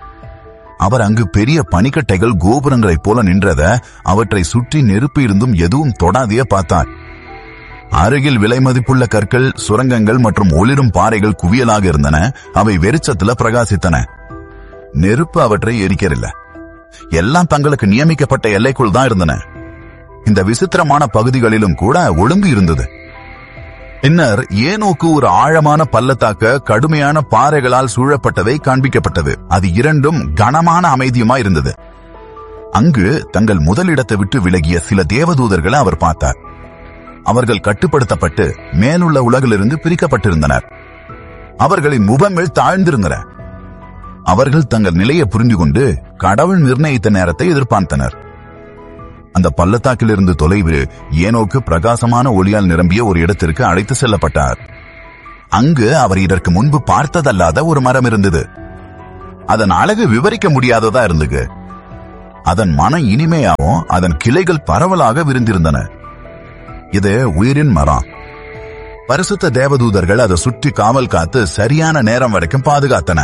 Speaker 1: அவர் அங்கு பெரிய பனிக்கட்டைகள் கோபுரங்களைப் போல நின்றத அவற்றை சுற்றி நெருப்பு இருந்தும் எதுவும் தொடாதைய பார்த்தார் அருகில் விலை மதிப்புள்ள கற்கள் சுரங்கங்கள் மற்றும் ஒளிரும் பாறைகள் குவியலாக இருந்தன அவை வெறிச்சத்துல பிரகாசித்தன நெருப்பு அவற்றை எரிக்கவில்லை எல்லாம் தங்களுக்கு நியமிக்கப்பட்ட எல்லைக்குள் தான் இருந்தன இந்த விசித்திரமான பகுதிகளிலும் கூட ஒழுங்கு இருந்தது பின்னர் ஏனோக்கு ஒரு ஆழமான பள்ளத்தாக்க கடுமையான பாறைகளால் சூழப்பட்டதை காண்பிக்கப்பட்டது அது இரண்டும் கனமான அமைதியுமா இருந்தது அங்கு தங்கள் முதலிடத்தை விட்டு விலகிய சில தேவதூதர்களை அவர் பார்த்தார் அவர்கள் கட்டுப்படுத்தப்பட்டு மேலுள்ள உலகிலிருந்து பிரிக்கப்பட்டிருந்தனர் அவர்களின் முகங்கள் தாழ்ந்திருந்தன அவர்கள் தங்கள் நிலையை புரிந்து கொண்டு கடவுள் நிர்ணயித்த நேரத்தை எதிர்பார்த்தனர் அந்த பள்ளத்தாக்கிலிருந்து தொலைவு ஏனோக்கு பிரகாசமான ஒளியால் நிரம்பிய ஒரு இடத்திற்கு அழைத்து செல்லப்பட்டார் அங்கு அவர் இதற்கு முன்பு பார்த்ததல்லாத ஒரு மரம் இருந்தது அதன் அழகு விவரிக்க முடியாததா இருந்தது அதன் மன இனிமையாவும் அதன் கிளைகள் பரவலாக விரிந்திருந்தன இது உயிரின் மரம் பரிசுத்த தேவதூதர்கள் அதை சுற்றி காவல் காத்து சரியான நேரம் வரைக்கும் பாதுகாத்தன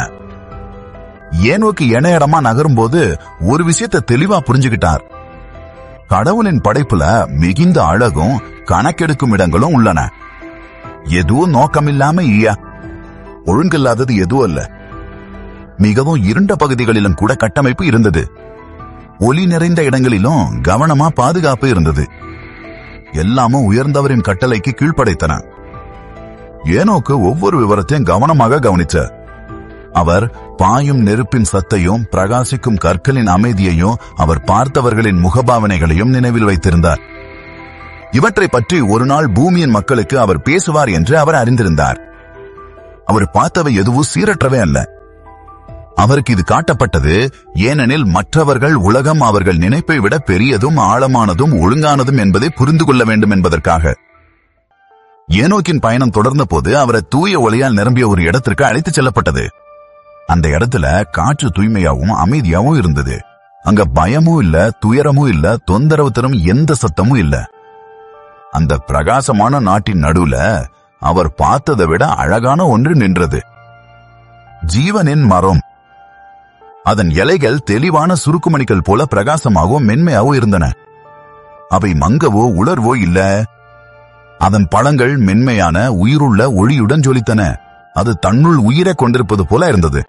Speaker 1: ஏனோக்கு இணையடமா நகரும்போது ஒரு விஷயத்தை தெளிவா புரிஞ்சுகிட்டார் கடவுளின் படைப்புல மிகுந்த அழகும் கணக்கெடுக்கும் இடங்களும் உள்ளன எதுவும் நோக்கமில்லாம ஈயா ஒழுங்கில்லாதது எதுவும் அல்ல மிகவும் இருண்ட பகுதிகளிலும் கூட கட்டமைப்பு இருந்தது ஒளி நிறைந்த இடங்களிலும் கவனமா பாதுகாப்பு இருந்தது எல்லாமும் உயர்ந்தவரின் கட்டளைக்கு கீழ்ப்படைத்தன ஏனோக்கு ஒவ்வொரு விவரத்தையும் கவனமாக கவனிச்சார் அவர் பாயும் நெருப்பின் சத்தையும் பிரகாசிக்கும் கற்களின் அமைதியையும் அவர் பார்த்தவர்களின் முகபாவனைகளையும் நினைவில் வைத்திருந்தார் இவற்றை பற்றி ஒரு நாள் பூமியின் மக்களுக்கு அவர் பேசுவார் என்று அவர் அறிந்திருந்தார் அவர் பார்த்தவை எதுவும் சீரற்றவே அல்ல அவருக்கு இது காட்டப்பட்டது ஏனெனில் மற்றவர்கள் உலகம் அவர்கள் நினைப்பை விட பெரியதும் ஆழமானதும் ஒழுங்கானதும் என்பதை புரிந்து கொள்ள வேண்டும் என்பதற்காக ஏனோக்கின் பயணம் தொடர்ந்த போது அவரை தூய ஒளியால் நிரம்பிய ஒரு இடத்திற்கு அழைத்துச் செல்லப்பட்டது அந்த இடத்துல காற்று தூய்மையாவும் அமைதியாவும் இருந்தது அங்க பயமும் இல்ல துயரமும் இல்ல தொந்தரவு தரும் எந்த சத்தமும் இல்ல அந்த பிரகாசமான நாட்டின் நடுவுல அவர் பார்த்ததை விட அழகான ஒன்று நின்றது ஜீவனின் மரம் அதன் இலைகள் தெளிவான சுருக்குமணிகள் போல பிரகாசமாகவும் மென்மையாகவும் இருந்தன அவை மங்கவோ உலர்வோ இல்ல அதன் பழங்கள் மென்மையான உயிருள்ள ஒளியுடன் ஜொலித்தன அது தன்னுள் உயிரை கொண்டிருப்பது போல இருந்தது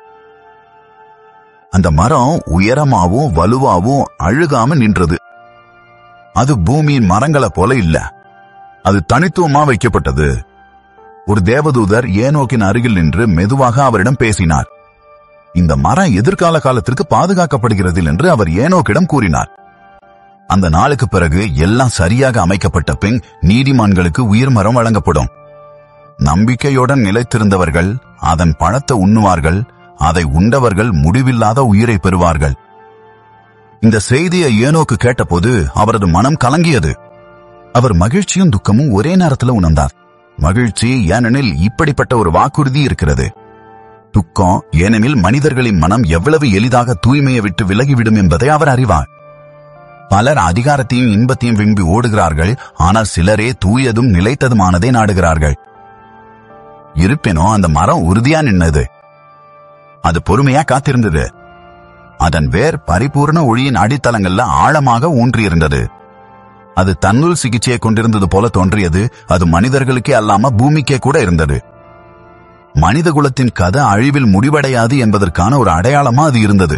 Speaker 1: அந்த மரம் உயரமாவும் வலுவாவும் அழுகாம நின்றது அது பூமியின் மரங்களை போல இல்ல அது தனித்துவமா வைக்கப்பட்டது ஒரு தேவதூதர் ஏனோக்கின் அருகில் நின்று மெதுவாக அவரிடம் பேசினார் இந்த மரம் எதிர்கால காலத்திற்கு பாதுகாக்கப்படுகிறது என்று அவர் ஏனோக்கிடம் கூறினார் அந்த நாளுக்கு பிறகு எல்லாம் சரியாக அமைக்கப்பட்ட பின் நீதிமான்களுக்கு உயிர் மரம் வழங்கப்படும் நம்பிக்கையுடன் நிலைத்திருந்தவர்கள் அதன் பழத்தை உண்ணுவார்கள் அதை உண்டவர்கள் முடிவில்லாத உயிரை பெறுவார்கள் இந்த செய்தியை ஏனோக்கு கேட்டபோது அவரது மனம் கலங்கியது அவர் மகிழ்ச்சியும் துக்கமும் ஒரே நேரத்தில் உணர்ந்தார் மகிழ்ச்சி ஏனெனில் இப்படிப்பட்ட ஒரு வாக்குறுதி இருக்கிறது துக்கம் ஏனெனில் மனிதர்களின் மனம் எவ்வளவு எளிதாக தூய்மையை விட்டு விலகிவிடும் என்பதை அவர் அறிவார் பலர் அதிகாரத்தையும் இன்பத்தையும் விரும்பி ஓடுகிறார்கள் ஆனால் சிலரே தூயதும் நிலைத்ததுமானதை நாடுகிறார்கள் இருப்பினும் அந்த மரம் உறுதியா நின்னது அது பொறுமையா காத்திருந்தது அதன் வேர் பரிபூர்ண ஒளியின் அடித்தளங்கள்ல ஆழமாக ஊன்றியிருந்தது அது தன்னுள் சிகிச்சையை கொண்டிருந்தது போல தோன்றியது அது மனிதர்களுக்கே அல்லாம பூமிக்கே கூட இருந்தது மனித குலத்தின் கதை அழிவில் முடிவடையாது என்பதற்கான ஒரு அடையாளமா அது இருந்தது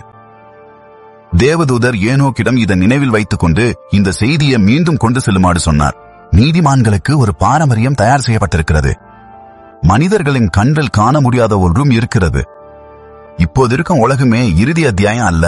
Speaker 1: தேவதூதர் ஏனோக்கிடம் இதை நினைவில் வைத்துக் கொண்டு இந்த செய்தியை மீண்டும் கொண்டு செல்லுமாறு சொன்னார் நீதிமான்களுக்கு ஒரு பாரம்பரியம் தயார் செய்யப்பட்டிருக்கிறது மனிதர்களின் கண்கள் காண முடியாத ஒன்றும் இருக்கிறது இப்போது இருக்கும் உலகமே இறுதி அத்தியாயம் அல்ல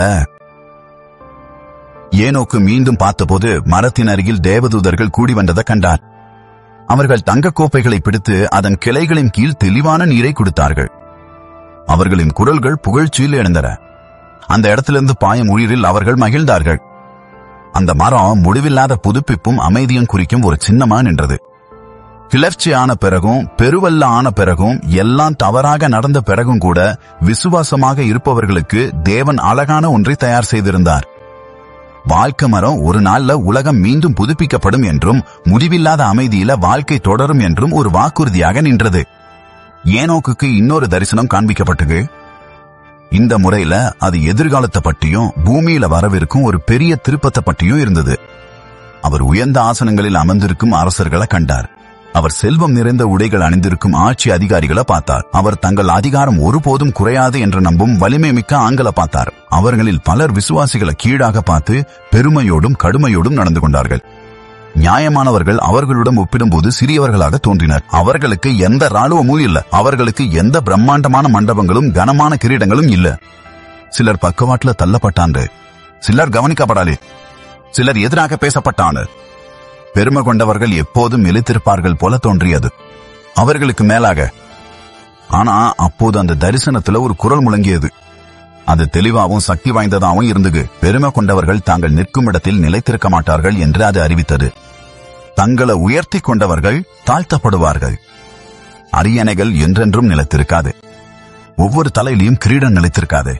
Speaker 1: ஏனோக்கு மீண்டும் பார்த்தபோது மரத்தின் அருகில் தேவதூதர்கள் கூடி வந்ததை கண்டார் அவர்கள் தங்க கோப்பைகளை பிடித்து அதன் கிளைகளின் கீழ் தெளிவான நீரை கொடுத்தார்கள் அவர்களின் குரல்கள் புகழ்ச்சியில் எழுந்தன அந்த இடத்திலிருந்து பாயும் உயிரில் அவர்கள் மகிழ்ந்தார்கள் அந்த மரம் முடிவில்லாத புதுப்பிப்பும் அமைதியும் குறிக்கும் ஒரு சின்னமா நின்றது கிளர்ச்சி ஆன பிறகும் பெருவல்ல ஆன பிறகும் எல்லாம் தவறாக நடந்த பிறகும் கூட விசுவாசமாக இருப்பவர்களுக்கு தேவன் அழகான ஒன்றை தயார் செய்திருந்தார் வாழ்க்கை மரம் ஒரு நாள்ல உலகம் மீண்டும் புதுப்பிக்கப்படும் என்றும் முடிவில்லாத அமைதியில வாழ்க்கை தொடரும் என்றும் ஒரு வாக்குறுதியாக நின்றது ஏனோக்குக்கு இன்னொரு தரிசனம் காண்பிக்கப்பட்டது இந்த முறையில அது எதிர்காலத்தை பற்றியும் பூமியில வரவிருக்கும் ஒரு பெரிய திருப்பத்தை பற்றியும் இருந்தது அவர் உயர்ந்த ஆசனங்களில் அமர்ந்திருக்கும் அரசர்களை கண்டார் அவர் செல்வம் நிறைந்த உடைகள் அணிந்திருக்கும் ஆட்சி அதிகாரிகளை பார்த்தார் அவர் தங்கள் அதிகாரம் ஒருபோதும் குறையாது என்று நம்பும் வலிமை மிக்க ஆண்களை பார்த்தார் அவர்களில் பலர் விசுவாசிகளை கீழாக பார்த்து பெருமையோடும் கடுமையோடும் நடந்து கொண்டார்கள் நியாயமானவர்கள் அவர்களுடன் ஒப்பிடும்போது சிறியவர்களாக தோன்றினர் அவர்களுக்கு எந்த ராணுவமும் இல்ல அவர்களுக்கு எந்த பிரம்மாண்டமான மண்டபங்களும் கனமான கிரீடங்களும் இல்ல சிலர் பக்கவாட்டுல தள்ளப்பட்டாண்டு சிலர் கவனிக்கப்படாலே சிலர் எதிராக பேசப்பட்டானு பெருமை கொண்டவர்கள் எப்போதும் இழுத்திருப்பார்கள் போல தோன்றியது அவர்களுக்கு மேலாக ஆனா அப்போது அந்த தரிசனத்துல ஒரு குரல் முழங்கியது அது தெளிவாகவும் சக்தி வாய்ந்ததாகவும் இருந்தது பெருமை கொண்டவர்கள் தாங்கள் நிற்கும் இடத்தில் நிலைத்திருக்க மாட்டார்கள் என்று அது அறிவித்தது தங்களை உயர்த்தி கொண்டவர்கள் தாழ்த்தப்படுவார்கள் அரியணைகள் என்றென்றும் நிலைத்திருக்காது ஒவ்வொரு தலையிலையும் கிரீடம் நிலைத்திருக்காது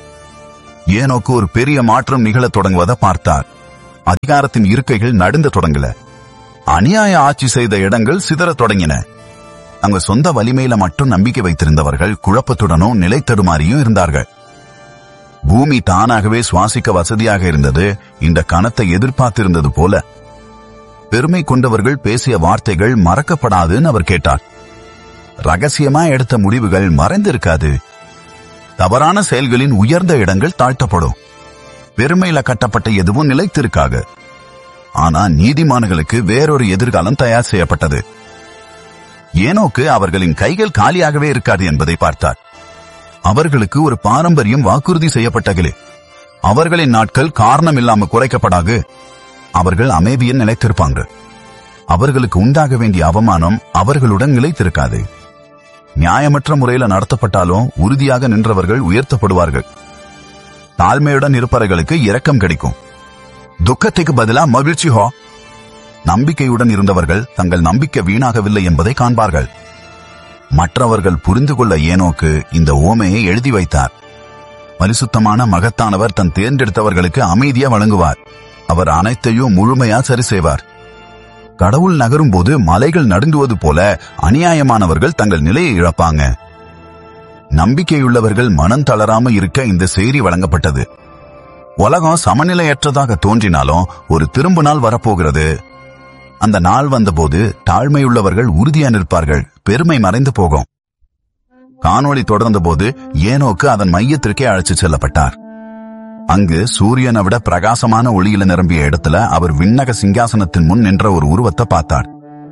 Speaker 1: ஏனோக்கு ஒரு பெரிய மாற்றம் நிகழத் தொடங்குவதை பார்த்தார் அதிகாரத்தின் இருக்கைகள் நடுந்த தொடங்கல அநியாய ஆட்சி செய்த இடங்கள் சிதறத் தொடங்கின அங்க சொந்த வலிமையில மட்டும் நம்பிக்கை வைத்திருந்தவர்கள் குழப்பத்துடனும் நிலை தடுமாறியும் இருந்தார்கள் பூமி தானாகவே சுவாசிக்க வசதியாக இருந்தது இந்த கணத்தை எதிர்பார்த்திருந்தது போல பெருமை கொண்டவர்கள் பேசிய வார்த்தைகள் மறக்கப்படாதுன்னு அவர் கேட்டார் ரகசியமா எடுத்த முடிவுகள் மறைந்திருக்காது தவறான செயல்களின் உயர்ந்த இடங்கள் தாழ்த்தப்படும் பெருமையில கட்டப்பட்ட எதுவும் நிலைத்திருக்காது ஆனா நீதிமான்களுக்கு வேறொரு எதிர்காலம் தயார் செய்யப்பட்டது ஏனோக்கு அவர்களின் கைகள் காலியாகவே இருக்காது என்பதை பார்த்தார் அவர்களுக்கு ஒரு பாரம்பரியம் வாக்குறுதி செய்யப்பட்டகளே அவர்களின் நாட்கள் காரணம் இல்லாம குறைக்கப்படாது அவர்கள் அமைதியில் நிலைத்திருப்பாங்க அவர்களுக்கு உண்டாக வேண்டிய அவமானம் அவர்களுடன் நிலைத்திருக்காது நியாயமற்ற முறையில நடத்தப்பட்டாலும் உறுதியாக நின்றவர்கள் உயர்த்தப்படுவார்கள் தாழ்மையுடன் இருப்பவர்களுக்கு இரக்கம் கிடைக்கும் துக்கத்துக்கு பதிலா மகிழ்ச்சி ஹோ நம்பிக்கையுடன் இருந்தவர்கள் தங்கள் நம்பிக்கை வீணாகவில்லை என்பதை காண்பார்கள் மற்றவர்கள் புரிந்து கொள்ள ஏனோக்கு இந்த ஓமையை எழுதி வைத்தார் பரிசுத்தமான மகத்தானவர் தன் தேர்ந்தெடுத்தவர்களுக்கு அமைதியா வழங்குவார் அவர் அனைத்தையும் முழுமையா சரி செய்வார் கடவுள் நகரும் போது மலைகள் நடுங்குவது போல அநியாயமானவர்கள் தங்கள் நிலையை இழப்பாங்க நம்பிக்கையுள்ளவர்கள் மனம் தளராம இருக்க இந்த செய்தி வழங்கப்பட்டது உலகம் சமநிலையற்றதாக தோன்றினாலும் ஒரு திரும்ப நாள் வரப்போகிறது அந்த நாள் வந்தபோது தாழ்மையுள்ளவர்கள் உறுதியா நிற்பார்கள் பெருமை மறைந்து போகும் காணொளி தொடர்ந்த போது ஏனோக்கு அதன் மையத்திற்கே அழைச்சு செல்லப்பட்டார் அங்கு சூரியனை விட பிரகாசமான ஒளியில நிரம்பிய இடத்துல அவர் விண்ணக சிங்காசனத்தின் முன் நின்ற ஒரு உருவத்தை பார்த்தார்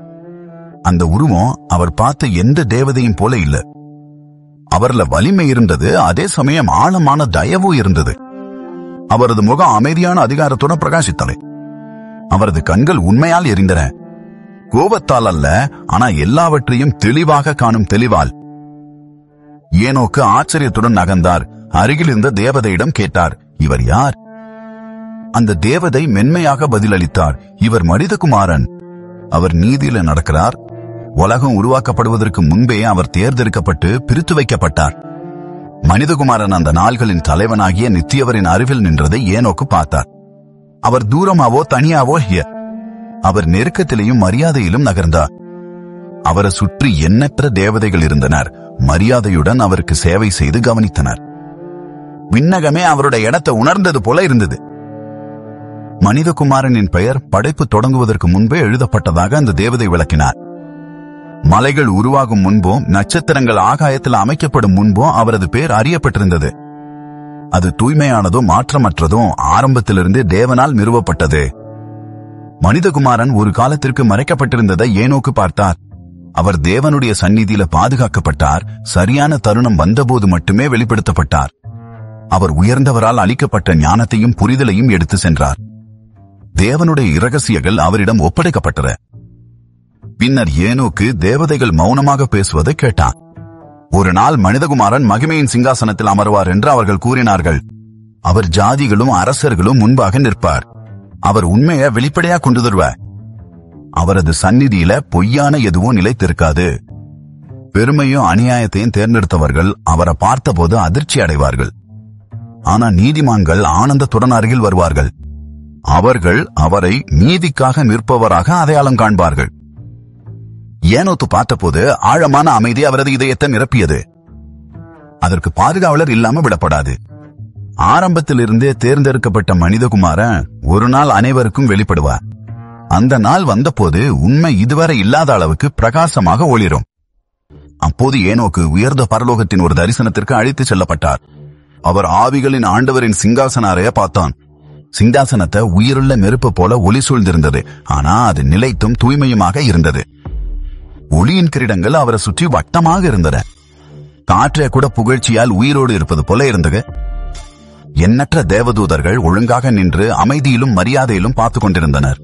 Speaker 1: அந்த உருவம் அவர் பார்த்த எந்த தேவதையும் போல இல்ல அவர்ல வலிமை இருந்தது அதே சமயம் ஆழமான தயவும் இருந்தது அவரது முகம் அமைதியான அதிகாரத்துடன் பிரகாசித்தலை அவரது கண்கள் உண்மையால் எரிந்தன கோபத்தால் அல்ல ஆனா எல்லாவற்றையும் தெளிவாக காணும் தெளிவால் ஏனோக்கு ஆச்சரியத்துடன் நகர்ந்தார் அருகில் இருந்த தேவதையிடம் கேட்டார் இவர் யார் அந்த தேவதை மென்மையாக பதிலளித்தார் இவர் மனிதகுமாரன் அவர் நீதியில நடக்கிறார் உலகம் உருவாக்கப்படுவதற்கு முன்பே அவர் தேர்ந்தெடுக்கப்பட்டு பிரித்து வைக்கப்பட்டார் மனிதகுமாரன் அந்த நாள்களின் தலைவனாகிய நித்தியவரின் அருகில் நின்றதை ஏனோக்கு பார்த்தார் அவர் தூரமாவோ தனியாவோ ஹிய அவர் நெருக்கத்திலேயும் மரியாதையிலும் நகர்ந்தார் அவரை சுற்றி எண்ணற்ற தேவதைகள் இருந்தனர் மரியாதையுடன் அவருக்கு சேவை செய்து கவனித்தனர் விண்ணகமே அவருடைய இடத்தை உணர்ந்தது போல இருந்தது மனிதகுமாரனின் பெயர் படைப்பு தொடங்குவதற்கு முன்பே எழுதப்பட்டதாக அந்த தேவதை விளக்கினார் மலைகள் உருவாகும் முன்பும் நட்சத்திரங்கள் ஆகாயத்தில் அமைக்கப்படும் முன்பும் அவரது பேர் அறியப்பட்டிருந்தது அது தூய்மையானதும் மாற்றமற்றதும் ஆரம்பத்திலிருந்து தேவனால் நிறுவப்பட்டது மனிதகுமாரன் ஒரு காலத்திற்கு மறைக்கப்பட்டிருந்ததை ஏனோக்கு பார்த்தார் அவர் தேவனுடைய சந்நிதியில பாதுகாக்கப்பட்டார் சரியான தருணம் வந்தபோது மட்டுமே வெளிப்படுத்தப்பட்டார் அவர் உயர்ந்தவரால் அளிக்கப்பட்ட ஞானத்தையும் புரிதலையும் எடுத்து சென்றார் தேவனுடைய இரகசியங்கள் அவரிடம் ஒப்படைக்கப்பட்டன பின்னர் ஏனோக்கு தேவதைகள் மௌனமாக பேசுவதை கேட்டான் ஒரு நாள் மனிதகுமாரன் மகிமையின் சிங்காசனத்தில் அமர்வார் என்று அவர்கள் கூறினார்கள் அவர் ஜாதிகளும் அரசர்களும் முன்பாக நிற்பார் அவர் உண்மையை வெளிப்படையா கொண்டு தருவார் அவரது சந்நிதியில பொய்யான எதுவும் நிலைத்திருக்காது பெருமையும் அநியாயத்தையும் தேர்ந்தெடுத்தவர்கள் அவரை பார்த்தபோது அதிர்ச்சி அடைவார்கள் ஆனா நீதிமான்கள் ஆனந்தத்துடன் அருகில் வருவார்கள் அவர்கள் அவரை நீதிக்காக நிற்பவராக அடையாளம் காண்பார்கள் ஏனோத்து பார்த்தபோது ஆழமான அமைதி அவரது இதயத்தை நிரப்பியது அதற்கு பாதுகாவலர் இல்லாம விடப்படாது ஆரம்பத்திலிருந்தே தேர்ந்தெடுக்கப்பட்ட மனிதகுமாரன் ஒரு நாள் அனைவருக்கும் வெளிப்படுவார் அந்த நாள் வந்தபோது உண்மை இதுவரை இல்லாத அளவுக்கு பிரகாசமாக ஒளிரும் அப்போது ஏனோக்கு உயர்ந்த பரலோகத்தின் ஒரு தரிசனத்திற்கு அழைத்துச் செல்லப்பட்டார் அவர் ஆவிகளின் ஆண்டவரின் சிங்காசன அறைய பார்த்தான் சிங்காசனத்தை உயிருள்ள நெருப்பு போல ஒளி சூழ்ந்திருந்தது ஆனா அது நிலைத்தும் தூய்மையுமாக இருந்தது ஒளியின் கிரீடங்கள் அவரை சுற்றி வட்டமாக இருந்தன காற்றே கூட புகழ்ச்சியால் உயிரோடு இருப்பது போல இருந்தது எண்ணற்ற தேவதூதர்கள் ஒழுங்காக நின்று அமைதியிலும் மரியாதையிலும் பார்த்துக் கொண்டிருந்தனர்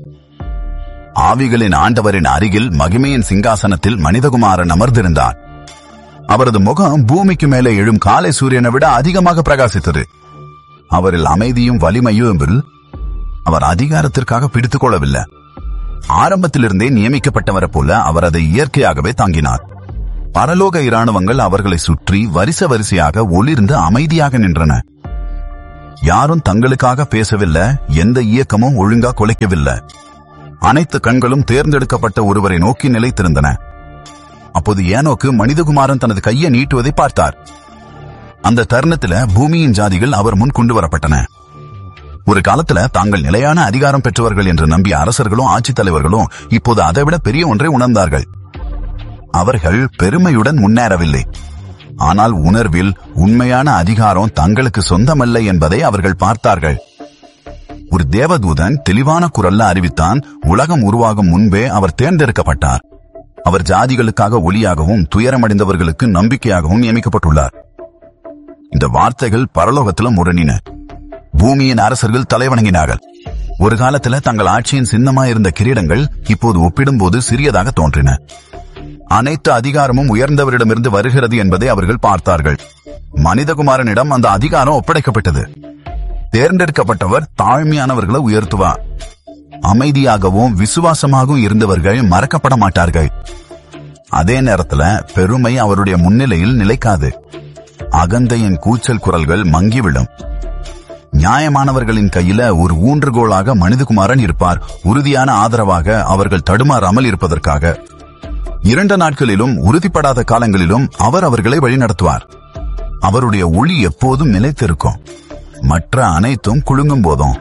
Speaker 1: ஆவிகளின் ஆண்டவரின் அருகில் மகிமையின் சிங்காசனத்தில் மனிதகுமாரன் அமர்ந்திருந்தார் அவரது முகம் பூமிக்கு மேலே எழும் காலை சூரியனை விட அதிகமாக பிரகாசித்தது அவரில் அமைதியும் வலிமையும் அவர் அதிகாரத்திற்காக பிடித்துக் கொள்ளவில்லை ஆரம்பத்திலிருந்தே நியமிக்கப்பட்டவரை போல அவர் அதை இயற்கையாகவே தாங்கினார் பரலோக இராணுவங்கள் அவர்களை சுற்றி வரிசை வரிசையாக ஒளிர்ந்து அமைதியாக நின்றன யாரும் தங்களுக்காக பேசவில்லை எந்த இயக்கமும் ஒழுங்கா குலைக்கவில்லை அனைத்து கண்களும் தேர்ந்தெடுக்கப்பட்ட ஒருவரை நோக்கி நிலைத்திருந்தன அப்போது ஏனோக்கு மனிதகுமாரன் தனது கையை நீட்டுவதை பார்த்தார் அந்த தருணத்துல பூமியின் ஜாதிகள் அவர் முன் கொண்டு வரப்பட்டன ஒரு காலத்துல தாங்கள் நிலையான அதிகாரம் பெற்றவர்கள் என்று நம்பிய அரசர்களும் ஆட்சித் தலைவர்களும் இப்போது அதைவிட பெரிய ஒன்றை உணர்ந்தார்கள் அவர்கள் பெருமையுடன் முன்னேறவில்லை ஆனால் உணர்வில் உண்மையான அதிகாரம் தங்களுக்கு சொந்தமல்ல என்பதை அவர்கள் பார்த்தார்கள் ஒரு தேவதூதன் தெளிவான குரல்ல அறிவித்தான் உலகம் உருவாகும் முன்பே அவர் தேர்ந்தெடுக்கப்பட்டார் அவர் ஜாதிகளுக்காக ஒளியாகவும் துயரமடைந்தவர்களுக்கு நம்பிக்கையாகவும் நியமிக்கப்பட்டுள்ளார் இந்த வார்த்தைகள் பரலோகத்துல முரணின பூமியின் அரசர்கள் தலைவணங்கினார்கள் ஒரு காலத்துல தங்கள் ஆட்சியின் சின்னமா இருந்த கிரீடங்கள் இப்போது ஒப்பிடும்போது சிறியதாக தோன்றின அனைத்து அதிகாரமும் உயர்ந்தவரிடமிருந்து வருகிறது என்பதை அவர்கள் பார்த்தார்கள் மனிதகுமாரனிடம் அந்த அதிகாரம் ஒப்படைக்கப்பட்டது தேர்ந்தெடுக்கப்பட்டவர் தாழ்மையானவர்களை உயர்த்துவார் அமைதியாகவும் விசுவாசமாகவும் இருந்தவர்கள் மறக்கப்பட மாட்டார்கள் அதே நேரத்துல பெருமை அவருடைய முன்னிலையில் நிலைக்காது அகந்தையின் கூச்சல் குரல்கள் மங்கிவிடும் நியாயமானவர்களின் கையில ஒரு ஊன்றுகோலாக மனிதகுமாரன் இருப்பார் உறுதியான ஆதரவாக அவர்கள் தடுமாறாமல் இருப்பதற்காக இரண்டு நாட்களிலும் உறுதிப்படாத காலங்களிலும் அவர் அவர்களை வழிநடத்துவார் அவருடைய ஒளி எப்போதும் நிலைத்திருக்கும் மற்ற அனைத்தும் குலுங்கும் போதும்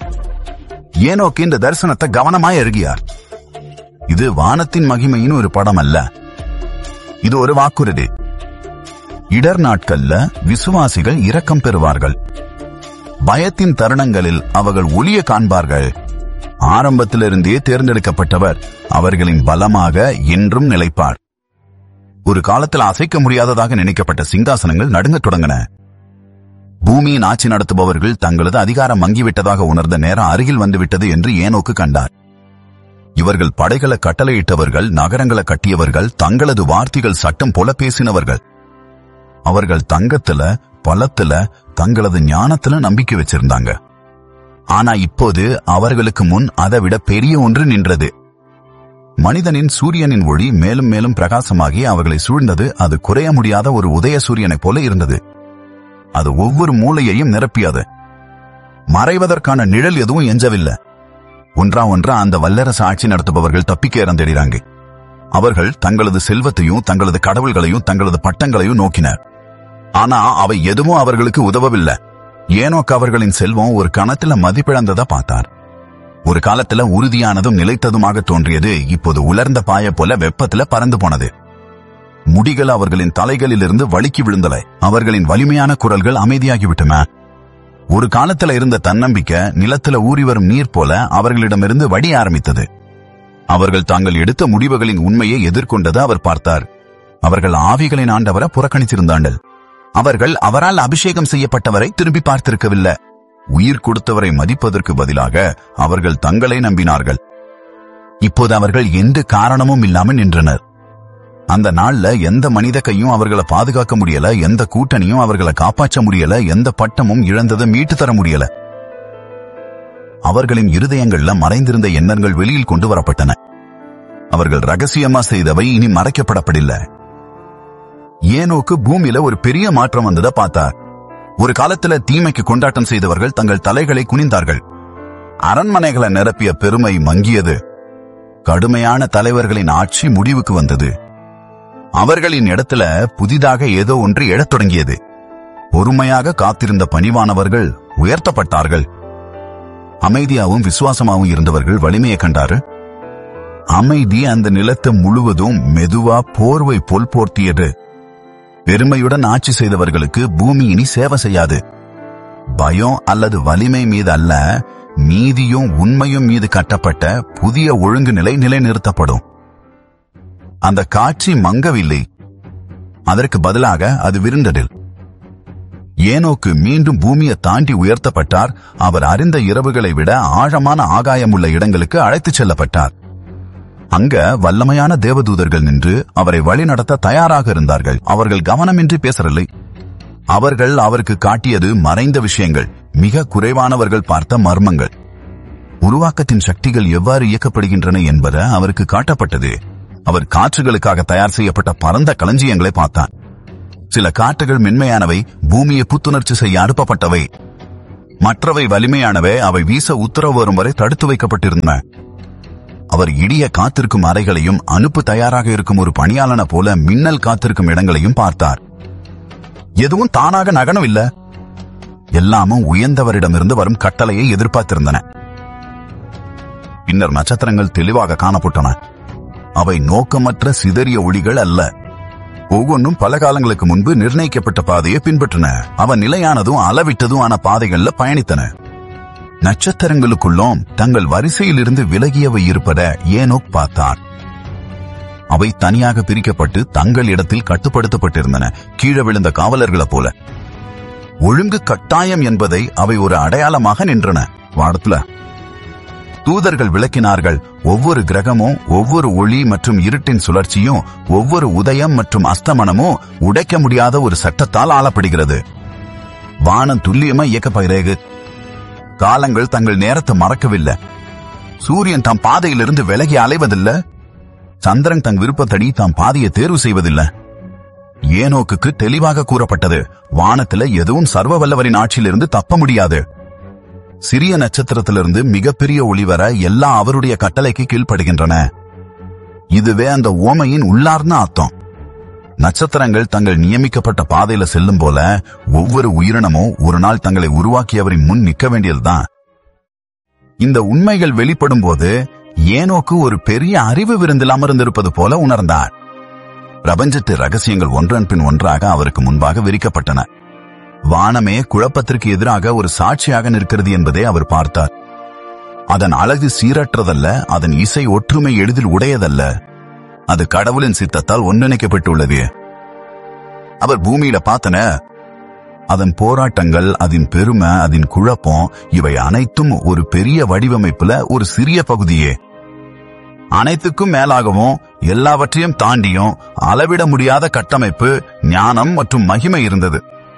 Speaker 1: ஏனோக்கு இந்த தரிசனத்தை கவனமாய் அருகியார் இது வானத்தின் மகிமையின் ஒரு படம் அல்ல இது ஒரு வாக்குறுதி இடர் நாட்கள்ல விசுவாசிகள் இரக்கம் பெறுவார்கள் பயத்தின் தருணங்களில் அவர்கள் ஒளிய காண்பார்கள் ஆரம்பத்திலிருந்தே தேர்ந்தெடுக்கப்பட்டவர் அவர்களின் பலமாக என்றும் நிலைப்பார் ஒரு காலத்தில் அசைக்க முடியாததாக நினைக்கப்பட்ட சிங்காசனங்கள் நடுங்கத் தொடங்கின பூமியின் ஆட்சி நடத்துபவர்கள் தங்களது அதிகாரம் மங்கிவிட்டதாக உணர்ந்த நேரம் அருகில் வந்துவிட்டது என்று ஏனோக்கு கண்டார் இவர்கள் படைகளை கட்டளையிட்டவர்கள் நகரங்களை கட்டியவர்கள் தங்களது வார்த்தைகள் சட்டம் போல பேசினவர்கள் அவர்கள் தங்கத்துல பலத்துல தங்களது ஞானத்துல நம்பிக்கை வச்சிருந்தாங்க ஆனா இப்போது அவர்களுக்கு முன் அதை விட பெரிய ஒன்று நின்றது மனிதனின் சூரியனின் ஒளி மேலும் மேலும் பிரகாசமாகி அவர்களை சூழ்ந்தது அது குறைய முடியாத ஒரு உதய சூரியனைப் போல இருந்தது அது ஒவ்வொரு மூலையையும் நிரப்பியது மறைவதற்கான நிழல் எதுவும் எஞ்சவில்லை ஒன்றா ஒன்றா அந்த வல்லரசு ஆட்சி நடத்துபவர்கள் தப்பிக்க இறந்திடுறாங்க அவர்கள் தங்களது செல்வத்தையும் தங்களது கடவுள்களையும் தங்களது பட்டங்களையும் நோக்கினர் ஆனா அவை எதுவும் அவர்களுக்கு உதவவில்லை ஏனோக்கு அவர்களின் செல்வம் ஒரு கணத்துல மதிப்பிழந்ததா பார்த்தார் ஒரு காலத்துல உறுதியானதும் நிலைத்ததுமாக தோன்றியது இப்போது உலர்ந்த பாய போல வெப்பத்துல பறந்து போனது முடிகள் அவர்களின் தலைகளிலிருந்து வழுக்கி விழுந்தன அவர்களின் வலிமையான குரல்கள் அமைதியாகிவிட்டன ஒரு காலத்துல இருந்த தன்னம்பிக்கை நிலத்துல ஊறி வரும் நீர் போல அவர்களிடமிருந்து வடிய ஆரம்பித்தது அவர்கள் தாங்கள் எடுத்த முடிவுகளின் உண்மையை எதிர்கொண்டது அவர் பார்த்தார் அவர்கள் ஆவிகளின் ஆண்டவரை புறக்கணித்திருந்தார்கள் அவர்கள் அவரால் அபிஷேகம் செய்யப்பட்டவரை திரும்பி பார்த்திருக்கவில்லை உயிர் கொடுத்தவரை மதிப்பதற்கு பதிலாக அவர்கள் தங்களை நம்பினார்கள் இப்போது அவர்கள் எந்த காரணமும் இல்லாமல் நின்றனர் அந்த நாள்ல எந்த மனித கையும் அவர்களை பாதுகாக்க முடியல எந்த கூட்டணியும் அவர்களை காப்பாற்ற முடியல எந்த பட்டமும் இழந்ததை மீட்டு தர முடியல அவர்களின் இருதயங்கள்ல மறைந்திருந்த எண்ணங்கள் வெளியில் கொண்டு வரப்பட்டன அவர்கள் ரகசியமா செய்தவை இனி மறைக்கப்படப்படில்லை ஏனோக்கு பூமியில ஒரு பெரிய மாற்றம் வந்ததை பார்த்தார் ஒரு காலத்துல தீமைக்கு கொண்டாட்டம் செய்தவர்கள் தங்கள் தலைகளை குனிந்தார்கள் அரண்மனைகளை நிரப்பிய பெருமை மங்கியது கடுமையான தலைவர்களின் ஆட்சி முடிவுக்கு வந்தது அவர்களின் இடத்துல புதிதாக ஏதோ ஒன்று எழத் தொடங்கியது பொறுமையாக காத்திருந்த பணிவானவர்கள் உயர்த்தப்பட்டார்கள் அமைதியாவும் விசுவாசமாவும் இருந்தவர்கள் வலிமையை கண்டாரு அமைதி அந்த நிலத்தை முழுவதும் மெதுவா போர்வை போல் போர்த்தியது பெருமையுடன் ஆட்சி செய்தவர்களுக்கு பூமி இனி சேவை செய்யாது பயம் அல்லது வலிமை மீது அல்ல நீதியும் உண்மையும் மீது கட்டப்பட்ட புதிய ஒழுங்கு நிலை நிலைநிறுத்தப்படும் அந்த காட்சி மங்கவில்லை அதற்கு பதிலாக அது விருந்ததில் ஏனோக்கு மீண்டும் பூமியை தாண்டி உயர்த்தப்பட்டார் அவர் அறிந்த இரவுகளை விட ஆழமான ஆகாயம் உள்ள இடங்களுக்கு அழைத்துச் செல்லப்பட்டார் அங்க வல்லமையான தேவதூதர்கள் நின்று அவரை வழிநடத்த தயாராக இருந்தார்கள் அவர்கள் கவனமின்றி பேசவில்லை அவர்கள் அவருக்கு காட்டியது மறைந்த விஷயங்கள் மிக குறைவானவர்கள் பார்த்த மர்மங்கள் உருவாக்கத்தின் சக்திகள் எவ்வாறு இயக்கப்படுகின்றன என்பது அவருக்கு காட்டப்பட்டது அவர் காற்றுகளுக்காக தயார் செய்யப்பட்ட பரந்த களஞ்சியங்களை பார்த்தார் சில காற்றுகள் மென்மையானவை பூமியை புத்துணர்ச்சி செய்ய அனுப்பப்பட்டவை மற்றவை வலிமையானவை அவை வீச உத்தரவு வரும் வரை தடுத்து வைக்கப்பட்டிருந்தன அவர் இடிய காத்திருக்கும் அறைகளையும் அனுப்பு தயாராக இருக்கும் ஒரு பணியாளன போல மின்னல் காத்திருக்கும் இடங்களையும் பார்த்தார் எதுவும் தானாக நகனம் இல்ல எல்லாமும் உயர்ந்தவரிடமிருந்து வரும் கட்டளையை எதிர்பார்த்திருந்தன பின்னர் நட்சத்திரங்கள் தெளிவாக காணப்பட்டன அவை நோக்கமற்ற சிதறிய ஒளிகள் அல்ல ஒவ்வொன்றும் பல காலங்களுக்கு முன்பு நிர்ணயிக்கப்பட்ட பாதையை பின்பற்றின அவ நிலையானதும் அளவிட்டதும் ஆன பாதைகள்ல பயணித்தன நட்சத்திரங்களுக்குள்ளும் தங்கள் வரிசையிலிருந்து விலகியவை இருப்பத ஏனோக் பார்த்தார் அவை தனியாக பிரிக்கப்பட்டு தங்கள் இடத்தில் கட்டுப்படுத்தப்பட்டிருந்தன கீழே விழுந்த காவலர்களைப் போல ஒழுங்கு கட்டாயம் என்பதை அவை ஒரு அடையாளமாக நின்றன வாடத்துல தூதர்கள் விளக்கினார்கள் ஒவ்வொரு கிரகமும் ஒவ்வொரு ஒளி மற்றும் இருட்டின் சுழற்சியும் ஒவ்வொரு உதயம் மற்றும் அஸ்தமனமும் உடைக்க முடியாத ஒரு சட்டத்தால் ஆளப்படுகிறது வானம் துல்லியமா இயக்கப்படுகிறது காலங்கள் தங்கள் நேரத்தை மறக்கவில்லை சூரியன் தம் பாதையிலிருந்து விலகி அலைவதில்லை சந்திரன் தன் விருப்பத்தடி தாம் பாதையை தேர்வு செய்வதில்லை ஏனோக்குக்கு தெளிவாக கூறப்பட்டது வானத்துல எதுவும் சர்வ வல்லவரின் ஆட்சியிலிருந்து தப்ப முடியாது சிறிய நட்சத்திரத்திலிருந்து மிகப்பெரிய ஒளி வர எல்லா அவருடைய கட்டளைக்கு கீழ்ப்படுகின்றன இதுவே அந்த ஓமையின் உள்ளார்ந்த அர்த்தம் நட்சத்திரங்கள் தங்கள் நியமிக்கப்பட்ட பாதையில செல்லும் போல ஒவ்வொரு உயிரினமும் ஒரு நாள் தங்களை உருவாக்கியவரின் முன் நிற்க வேண்டியதுதான் இந்த உண்மைகள் வெளிப்படும் போது ஏனோக்கு ஒரு பெரிய அறிவு விருந்தில் அமர்ந்திருப்பது போல உணர்ந்தார் பிரபஞ்சத்து ரகசியங்கள் ஒன்றன் பின் ஒன்றாக அவருக்கு முன்பாக விரிக்கப்பட்டன வானமே குழப்பத்திற்கு எதிராக ஒரு சாட்சியாக நிற்கிறது என்பதை அவர் பார்த்தார் அதன் அழகு சீரற்றதல்ல அதன் இசை ஒற்றுமை எளிதில் உடையதல்ல அது கடவுளின் சித்தத்தால் ஒன்றிணைக்கப்பட்டுள்ளது அவர் பூமியில பார்த்தன அதன் போராட்டங்கள் அதன் பெருமை அதன் குழப்பம் இவை அனைத்தும் ஒரு பெரிய வடிவமைப்புல ஒரு சிறிய பகுதியே அனைத்துக்கும் மேலாகவும் எல்லாவற்றையும் தாண்டியும் அளவிட முடியாத கட்டமைப்பு ஞானம் மற்றும் மகிமை இருந்தது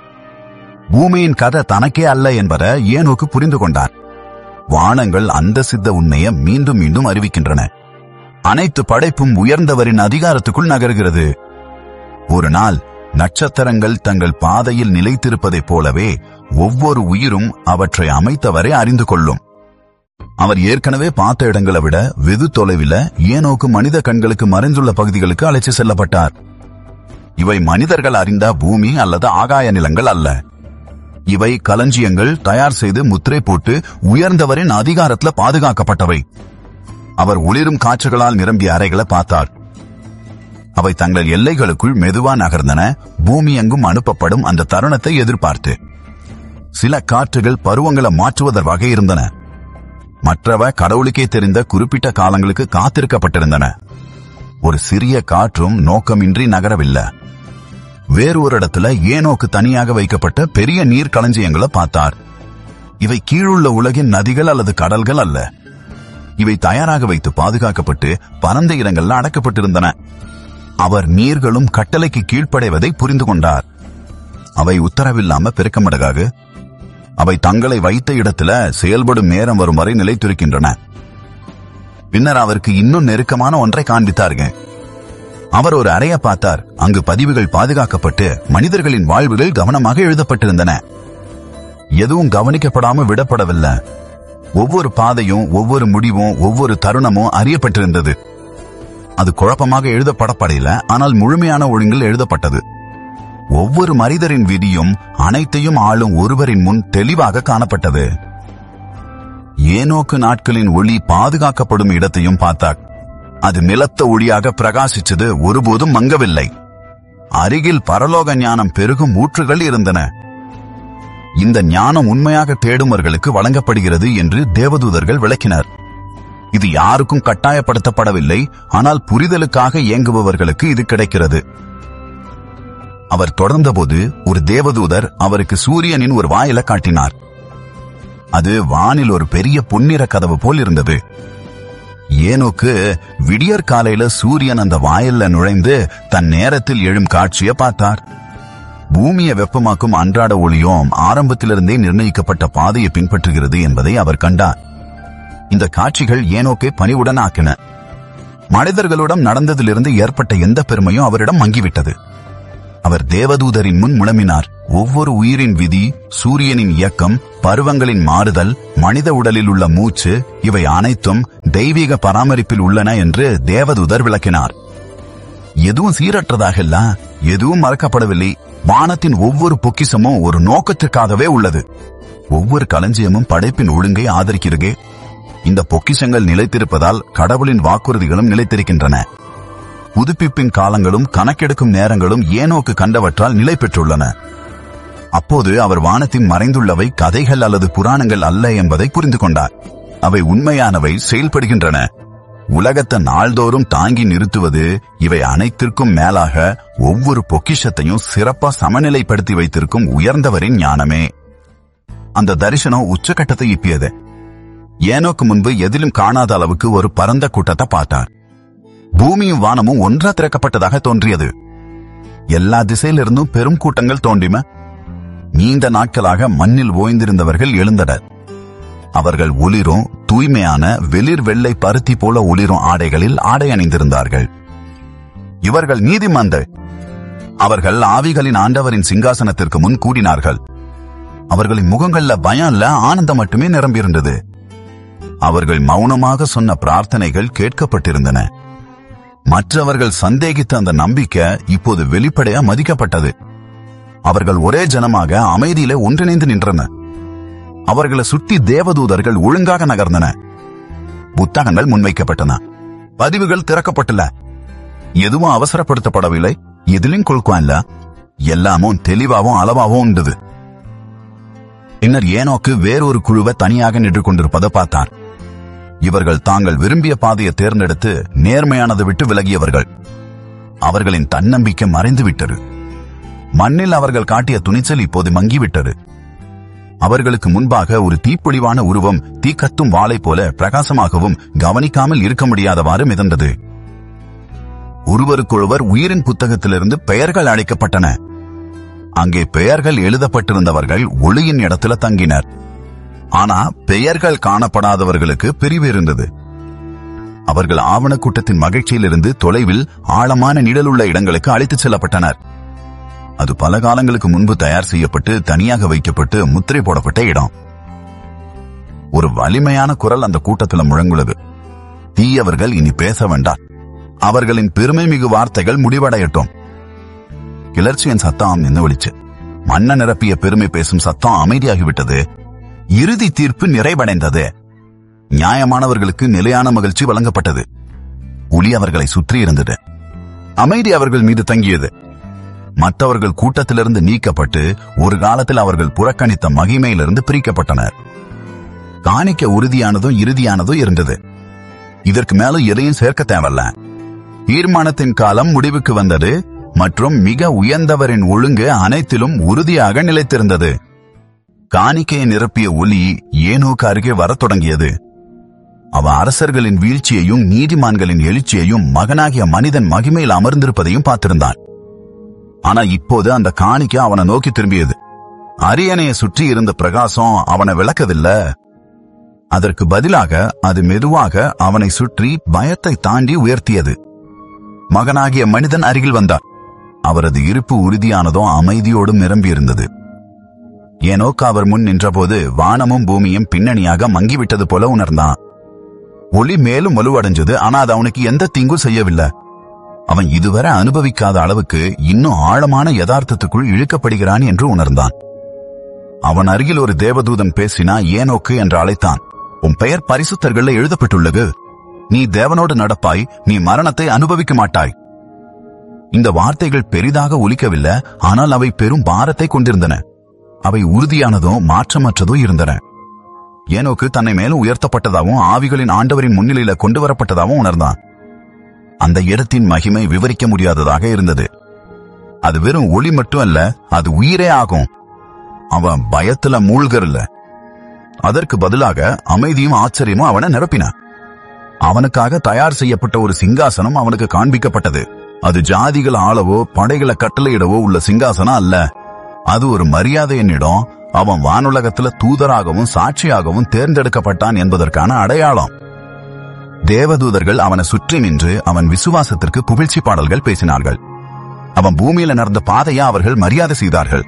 Speaker 1: பூமியின் கதை தனக்கே அல்ல என்பதை ஏனோக்கு புரிந்து கொண்டார் வானங்கள் அந்த சித்த உண்மையை மீண்டும் மீண்டும் அறிவிக்கின்றன அனைத்து படைப்பும் உயர்ந்தவரின் அதிகாரத்துக்குள் நகர்கிறது ஒரு நாள் நட்சத்திரங்கள் தங்கள் பாதையில் நிலைத்திருப்பதைப் போலவே ஒவ்வொரு உயிரும் அவற்றை அமைத்தவரை அறிந்து கொள்ளும் அவர் ஏற்கனவே பார்த்த இடங்களை விட வெகு தொலைவில் ஏனோக்கு மனித கண்களுக்கு மறைந்துள்ள பகுதிகளுக்கு அழைத்து செல்லப்பட்டார் இவை மனிதர்கள் அறிந்த பூமி அல்லது ஆகாய நிலங்கள் அல்ல இவை களஞ்சியங்கள் தயார் செய்து முத்திரை போட்டு உயர்ந்தவரின் அதிகாரத்துல பாதுகாக்கப்பட்டவை அவர் ஒளிரும் காற்றுகளால் நிரம்பிய அறைகளை பார்த்தார் அவை தங்கள் எல்லைகளுக்குள் மெதுவா நகர்ந்தன பூமி எங்கும் அனுப்பப்படும் அந்த தருணத்தை எதிர்பார்த்து சில காற்றுகள் பருவங்களை மாற்றுவதற்காக இருந்தன மற்றவ கடவுளுக்கே தெரிந்த குறிப்பிட்ட காலங்களுக்கு காத்திருக்கப்பட்டிருந்தன ஒரு சிறிய காற்றும் நோக்கமின்றி நகரவில்லை வேறு ஒரு இடத்துல ஏனோக்கு தனியாக வைக்கப்பட்ட பெரிய நீர் களஞ்சியங்களை பார்த்தார் இவை கீழுள்ள உலகின் நதிகள் அல்லது கடல்கள் அல்ல இவை தயாராக வைத்து பாதுகாக்கப்பட்டு பரந்த இடங்கள்ல அடக்கப்பட்டிருந்தன அவர் நீர்களும் கட்டளைக்கு கீழ்ப்படைவதை புரிந்து கொண்டார் அவை உத்தரவில்லாம பெருக்கமடகாக அவை தங்களை வைத்த இடத்துல செயல்படும் நேரம் வரும் வரை நிலைத்திருக்கின்றன பின்னர் அவருக்கு இன்னும் நெருக்கமான ஒன்றை காண்பித்தார்கள் அவர் ஒரு அறைய பார்த்தார் அங்கு பதிவுகள் பாதுகாக்கப்பட்டு மனிதர்களின் வாழ்வுகள் கவனமாக எழுதப்பட்டிருந்தன எதுவும் கவனிக்கப்படாம விடப்படவில்லை ஒவ்வொரு பாதையும் ஒவ்வொரு முடிவும் ஒவ்வொரு தருணமும் அறியப்பட்டிருந்தது அது குழப்பமாக எழுதப்படப்படையில ஆனால் முழுமையான ஒழுங்கில் எழுதப்பட்டது ஒவ்வொரு மனிதரின் விதியும் அனைத்தையும் ஆளும் ஒருவரின் முன் தெளிவாக காணப்பட்டது ஏனோக்கு நாட்களின் ஒளி பாதுகாக்கப்படும் இடத்தையும் பார்த்தார் அது நிலத்த ஒளியாக பிரகாசிச்சது ஒருபோதும் மங்கவில்லை அருகில் பரலோக ஞானம் பெருகும் ஊற்றுகள் இருந்தன இந்த ஞானம் உண்மையாக தேடுமர்களுக்கு வழங்கப்படுகிறது என்று தேவதூதர்கள் விளக்கினர் இது யாருக்கும் கட்டாயப்படுத்தப்படவில்லை ஆனால் புரிதலுக்காக இயங்குபவர்களுக்கு இது கிடைக்கிறது அவர் தொடர்ந்தபோது ஒரு தேவதூதர் அவருக்கு சூரியனின் ஒரு வாயில காட்டினார் அது வானில் ஒரு பெரிய பொன்னிற கதவு போல் இருந்தது ஏனோக்கு விடியற் காலையில சூரியன் அந்த வாயில்ல நுழைந்து தன் நேரத்தில் எழும் காட்சியை பார்த்தார் பூமியை வெப்பமாக்கும் அன்றாட ஒளியும் ஆரம்பத்திலிருந்தே நிர்ணயிக்கப்பட்ட பாதையை பின்பற்றுகிறது என்பதை அவர் கண்டார் இந்த காட்சிகள் ஏனோக்கை பணிவுடன் ஆக்கின மனிதர்களிடம் நடந்ததிலிருந்து ஏற்பட்ட எந்த பெருமையும் அவரிடம் மங்கிவிட்டது அவர் தேவதூதரின் முன் முழமினார் ஒவ்வொரு உயிரின் விதி சூரியனின் இயக்கம் பருவங்களின் மாறுதல் மனித உடலில் உள்ள மூச்சு இவை அனைத்தும் தெய்வீக பராமரிப்பில் உள்ளன என்று தேவதூதர் விளக்கினார் எதுவும் சீரற்றதாக இல்ல எதுவும் மறக்கப்படவில்லை வானத்தின் ஒவ்வொரு பொக்கிசமும் ஒரு நோக்கத்திற்காகவே உள்ளது ஒவ்வொரு களஞ்சியமும் படைப்பின் ஒழுங்கை ஆதரிக்கிறது இந்த பொக்கிஷங்கள் நிலைத்திருப்பதால் கடவுளின் வாக்குறுதிகளும் நிலைத்திருக்கின்றன புதுப்பிப்பின் காலங்களும் கணக்கெடுக்கும் நேரங்களும் ஏனோக்கு கண்டவற்றால் நிலை பெற்றுள்ளன அப்போது அவர் வானத்தின் மறைந்துள்ளவை கதைகள் அல்லது புராணங்கள் அல்ல என்பதை புரிந்து கொண்டார் அவை உண்மையானவை செயல்படுகின்றன உலகத்தை நாள்தோறும் தாங்கி நிறுத்துவது இவை அனைத்திற்கும் மேலாக ஒவ்வொரு பொக்கிஷத்தையும் சிறப்பா சமநிலைப்படுத்தி வைத்திருக்கும் உயர்ந்தவரின் ஞானமே அந்த தரிசனம் உச்சகட்டத்தை இப்பியது ஏனோக்கு முன்பு எதிலும் காணாத அளவுக்கு ஒரு பரந்த கூட்டத்தை பார்த்தார் பூமியும் வானமும் ஒன்றா திறக்கப்பட்டதாக தோன்றியது எல்லா திசையிலிருந்தும் பெரும் கூட்டங்கள் தோன்றின நீண்ட நாட்களாக மண்ணில் ஓய்ந்திருந்தவர்கள் எழுந்தனர் அவர்கள் ஒளிரும் தூய்மையான வெளிர் வெள்ளை பருத்தி போல ஒளிரும் ஆடைகளில் ஆடை அணிந்திருந்தார்கள் இவர்கள் நீதிமன்கள் அவர்கள் ஆவிகளின் ஆண்டவரின் சிங்காசனத்திற்கு முன் கூடினார்கள் அவர்களின் முகங்கள்ல பயம் இல்ல ஆனந்தம் மட்டுமே நிரம்பியிருந்தது அவர்கள் மௌனமாக சொன்ன பிரார்த்தனைகள் கேட்கப்பட்டிருந்தன மற்றவர்கள் சந்தேகித்த அந்த நம்பிக்கை இப்போது வெளிப்படையா மதிக்கப்பட்டது அவர்கள் ஒரே ஜனமாக அமைதியில ஒன்றிணைந்து நின்றனர் அவர்களை சுற்றி தேவதூதர்கள் ஒழுங்காக நகர்ந்தன புத்தகங்கள் முன்வைக்கப்பட்டன பதிவுகள் திறக்கப்பட்டன எதுவும் அவசரப்படுத்தப்படவில்லை எதிலும் கொள்குவா இல்ல எல்லாமும் தெளிவாவும் அளவாவும் உண்டது பின்னர் ஏனோக்கு வேறொரு குழுவை தனியாக நின்று கொண்டிருப்பதை பார்த்தார் இவர்கள் தாங்கள் விரும்பிய பாதையை தேர்ந்தெடுத்து நேர்மையானதை விட்டு விலகியவர்கள் அவர்களின் தன்னம்பிக்கை மறைந்து விட்டது மண்ணில் அவர்கள் காட்டிய துணிச்சல் இப்போது மங்கிவிட்டது அவர்களுக்கு முன்பாக ஒரு தீப்பொழிவான உருவம் தீக்கத்தும் வாளை போல பிரகாசமாகவும் கவனிக்காமல் இருக்க முடியாதவாறு மிதந்தது ஒருவருக்கொருவர் உயிரின் புத்தகத்திலிருந்து பெயர்கள் அழைக்கப்பட்டன அங்கே பெயர்கள் எழுதப்பட்டிருந்தவர்கள் ஒளியின் இடத்துல தங்கினர் ஆனா பெயர்கள் காணப்படாதவர்களுக்கு பிரிவு இருந்தது அவர்கள் ஆவணக்கூட்டத்தின் மகிழ்ச்சியிலிருந்து தொலைவில் ஆழமான நிழலுள்ள இடங்களுக்கு அழைத்துச் செல்லப்பட்டனர் அது பல காலங்களுக்கு முன்பு தயார் செய்யப்பட்டு தனியாக வைக்கப்பட்டு முத்திரை போடப்பட்ட இடம் ஒரு வலிமையான குரல் அந்த கூட்டத்தில் முழங்குள்ளது தீயவர்கள் இனி பேச வேண்டாம் அவர்களின் பெருமை மிகு வார்த்தைகள் முடிவடையட்டும் கிளர்ச்சியின் சத்தம் நின்று ஒழிச்சு மண்ண நிரப்பிய பெருமை பேசும் சத்தம் அமைதியாகிவிட்டது இறுதி தீர்ப்பு நிறைவடைந்தது நியாயமானவர்களுக்கு நிலையான மகிழ்ச்சி வழங்கப்பட்டது ஒளி அவர்களை சுற்றி இருந்தது அமைதி அவர்கள் மீது தங்கியது மற்றவர்கள் கூட்டத்திலிருந்து நீக்கப்பட்டு ஒரு காலத்தில் அவர்கள் புறக்கணித்த மகிமையிலிருந்து பிரிக்கப்பட்டனர் காணிக்க உறுதியானதும் இறுதியானதும் இருந்தது இதற்கு மேல எதையும் சேர்க்க தேவல்ல தீர்மானத்தின் காலம் முடிவுக்கு வந்தது மற்றும் மிக உயர்ந்தவரின் ஒழுங்கு அனைத்திலும் உறுதியாக நிலைத்திருந்தது காணிக்கையை நிரப்பிய ஒலி ஏனோக்கு அருகே வரத் தொடங்கியது அவ அரசர்களின் வீழ்ச்சியையும் நீதிமான்களின் எழுச்சியையும் மகனாகிய மனிதன் மகிமையில் அமர்ந்திருப்பதையும் பார்த்திருந்தான் ஆனா இப்போது அந்த காணிக்கை அவனை நோக்கி திரும்பியது அரியணையை சுற்றி இருந்த பிரகாசம் அவனை விளக்கவில்லை அதற்கு பதிலாக அது மெதுவாக அவனை சுற்றி பயத்தை தாண்டி உயர்த்தியது மகனாகிய மனிதன் அருகில் வந்தார் அவரது இருப்பு உறுதியானதும் அமைதியோடும் நிரம்பியிருந்தது ஏனோக்கு அவர் முன் நின்றபோது வானமும் பூமியும் பின்னணியாக மங்கிவிட்டது போல உணர்ந்தான் ஒளி மேலும் வலுவடைஞ்சது ஆனா அது அவனுக்கு எந்த தீங்கும் செய்யவில்லை அவன் இதுவரை அனுபவிக்காத அளவுக்கு இன்னும் ஆழமான யதார்த்தத்துக்குள் இழுக்கப்படுகிறான் என்று உணர்ந்தான் அவன் அருகில் ஒரு தேவதூதன் பேசினா ஏனோக்கு என்று அழைத்தான் உன் பெயர் பரிசுத்தர்கள்ல எழுதப்பட்டுள்ளது நீ தேவனோடு நடப்பாய் நீ மரணத்தை அனுபவிக்க மாட்டாய் இந்த வார்த்தைகள் பெரிதாக ஒலிக்கவில்லை ஆனால் அவை பெரும் பாரத்தை கொண்டிருந்தன அவை உறுதியானதும் மாற்றமற்றதும் இருந்தன ஏனோக்கு தன்னை மேலும் உயர்த்தப்பட்டதாகவும் ஆவிகளின் ஆண்டவரின் முன்னிலையில கொண்டு வரப்பட்டதாகவும் உணர்ந்தான் அந்த இடத்தின் மகிமை விவரிக்க முடியாததாக இருந்தது அது வெறும் ஒளி மட்டும் அல்ல அது உயிரே ஆகும் அவன் பயத்துல மூழ்கறல அதற்கு பதிலாக அமைதியும் ஆச்சரியமும் அவனை நிரப்பின அவனுக்காக தயார் செய்யப்பட்ட ஒரு சிங்காசனம் அவனுக்கு காண்பிக்கப்பட்டது அது ஜாதிகள் ஆளவோ படைகளை கட்டளையிடவோ உள்ள சிங்காசனம் அல்ல அது ஒரு மரியாதையின் இடம் அவன் வானுலகத்துல தூதராகவும் சாட்சியாகவும் தேர்ந்தெடுக்கப்பட்டான் என்பதற்கான அடையாளம் தேவதூதர்கள் அவனை சுற்றி நின்று அவன் விசுவாசத்திற்கு புகழ்ச்சி பாடல்கள் பேசினார்கள் அவன் பூமியில நடந்த பாதையா அவர்கள் மரியாதை செய்தார்கள்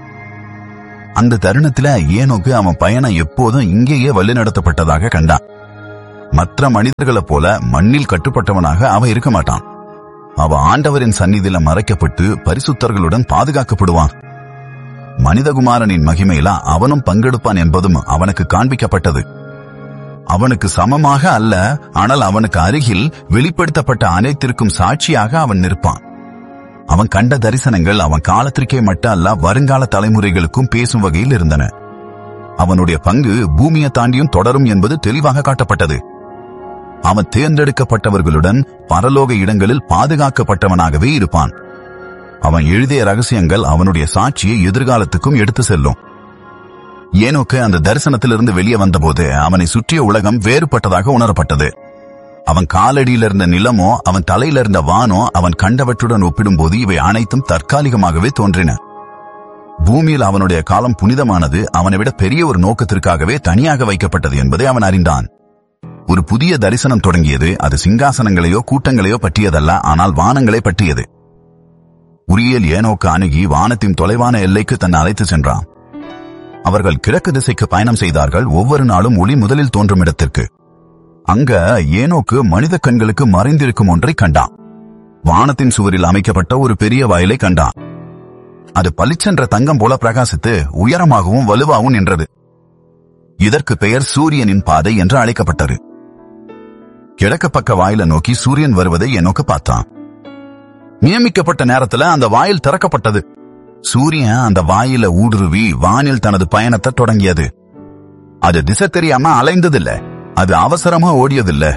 Speaker 1: அந்த தருணத்துல ஏனோக்கு அவன் பயணம் எப்போதும் இங்கேயே வழிநடத்தப்பட்டதாக கண்டான் மற்ற மனிதர்களைப் போல மண்ணில் கட்டுப்பட்டவனாக அவன் இருக்க மாட்டான் அவன் ஆண்டவரின் சந்நிதியில மறைக்கப்பட்டு பரிசுத்தர்களுடன் பாதுகாக்கப்படுவான் மனிதகுமாரனின் மகிமையில அவனும் பங்கெடுப்பான் என்பதும் அவனுக்கு காண்பிக்கப்பட்டது அவனுக்கு சமமாக அல்ல ஆனால் அவனுக்கு அருகில் வெளிப்படுத்தப்பட்ட அனைத்திற்கும் சாட்சியாக அவன் நிற்பான் அவன் கண்ட தரிசனங்கள் அவன் காலத்திற்கே மட்டும் அல்ல வருங்கால தலைமுறைகளுக்கும் பேசும் வகையில் இருந்தன அவனுடைய பங்கு பூமியை தாண்டியும் தொடரும் என்பது தெளிவாக காட்டப்பட்டது அவன் தேர்ந்தெடுக்கப்பட்டவர்களுடன் பரலோக இடங்களில் பாதுகாக்கப்பட்டவனாகவே இருப்பான் அவன் எழுதிய ரகசியங்கள் அவனுடைய சாட்சியை எதிர்காலத்துக்கும் எடுத்து செல்லும் ஏனோக்கு அந்த தரிசனத்திலிருந்து வெளியே வந்தபோது அவனை சுற்றிய உலகம் வேறுபட்டதாக உணரப்பட்டது அவன் காலடியில் இருந்த நிலமோ அவன் தலையில இருந்த வானோ அவன் கண்டவற்றுடன் ஒப்பிடும்போது இவை அனைத்தும் தற்காலிகமாகவே தோன்றின பூமியில் அவனுடைய காலம் புனிதமானது அவனை விட பெரிய ஒரு நோக்கத்திற்காகவே தனியாக வைக்கப்பட்டது என்பதை அவன் அறிந்தான் ஒரு புதிய தரிசனம் தொடங்கியது அது சிங்காசனங்களையோ கூட்டங்களையோ பற்றியதல்ல ஆனால் வானங்களை பற்றியது உரியல் ஏனோக்கு அணுகி வானத்தின் தொலைவான எல்லைக்கு தன்னை அழைத்து சென்றான் அவர்கள் கிழக்கு திசைக்கு பயணம் செய்தார்கள் ஒவ்வொரு நாளும் ஒளி முதலில் தோன்றும் இடத்திற்கு அங்க ஏனோக்கு மனித கண்களுக்கு மறைந்திருக்கும் ஒன்றை கண்டான் வானத்தின் சுவரில் அமைக்கப்பட்ட ஒரு பெரிய வயலை கண்டான் அது பளிச்சென்ற தங்கம் போல பிரகாசித்து உயரமாகவும் வலுவாகவும் நின்றது இதற்கு பெயர் சூரியனின் பாதை என்று அழைக்கப்பட்டது கிழக்கு பக்க வாயில நோக்கி சூரியன் வருவதை என்னோக்கு பார்த்தான் நியமிக்கப்பட்ட நேரத்துல அந்த வாயில் திறக்கப்பட்டது சூரியன் அந்த வாயில ஊடுருவி வானில் தனது பயணத்தை தொடங்கியது அது திசை தெரியாம அலைந்ததில்ல அது அவசரமா ஓடியதில்ல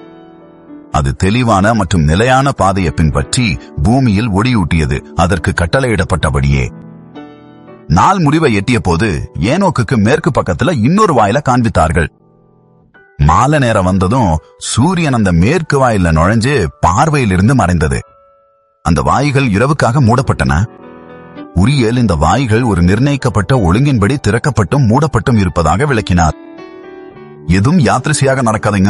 Speaker 1: அது தெளிவான மற்றும் நிலையான பாதையை பின்பற்றி பூமியில் ஒளியூட்டியது அதற்கு கட்டளையிடப்பட்டபடியே நாள் முடிவை எட்டிய போது ஏனோக்குக்கு மேற்கு பக்கத்துல இன்னொரு வாயில காண்பித்தார்கள் மாலை நேரம் வந்ததும் சூரியன் அந்த மேற்கு வாயில நுழைஞ்சு பார்வையிலிருந்து மறைந்தது அந்த வாய்கள் இரவுக்காக மூடப்பட்டன உரியல் இந்த வாய்கள் ஒரு நிர்ணயிக்கப்பட்ட ஒழுங்கின்படி திறக்கப்பட்டும் மூடப்பட்டும் இருப்பதாக விளக்கினார் எதுவும் யாத்திரசியாக நடக்காதுங்க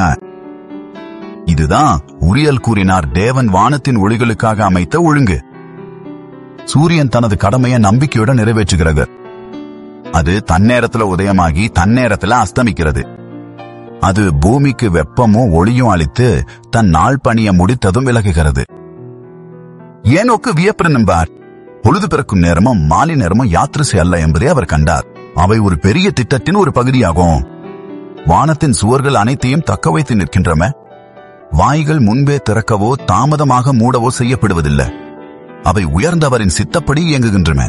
Speaker 1: இதுதான் உரியல் கூறினார் தேவன் வானத்தின் ஒளிகளுக்காக அமைத்த ஒழுங்கு சூரியன் தனது கடமையை நம்பிக்கையுடன் நிறைவேற்றுகிறது அது தன்னேரத்துல உதயமாகி தன்னேரத்துல அஸ்தமிக்கிறது அது பூமிக்கு வெப்பமும் ஒளியும் அளித்து தன் நாள் பணியை முடித்ததும் விலகுகிறது ஏனோக்கு வியப்பு நம்பார் பொழுது பிறக்கும் நேரமும் மாலை நேரமும் யாத்திரை அல்ல என்பதை அவர் கண்டார் அவை ஒரு பெரிய திட்டத்தின் ஒரு பகுதியாகும் வானத்தின் சுவர்கள் அனைத்தையும் தக்க வைத்து நிற்கின்றன வாய்கள் முன்பே திறக்கவோ தாமதமாக மூடவோ செய்யப்படுவதில்லை அவை உயர்ந்தவரின் சித்தப்படி இயங்குகின்றன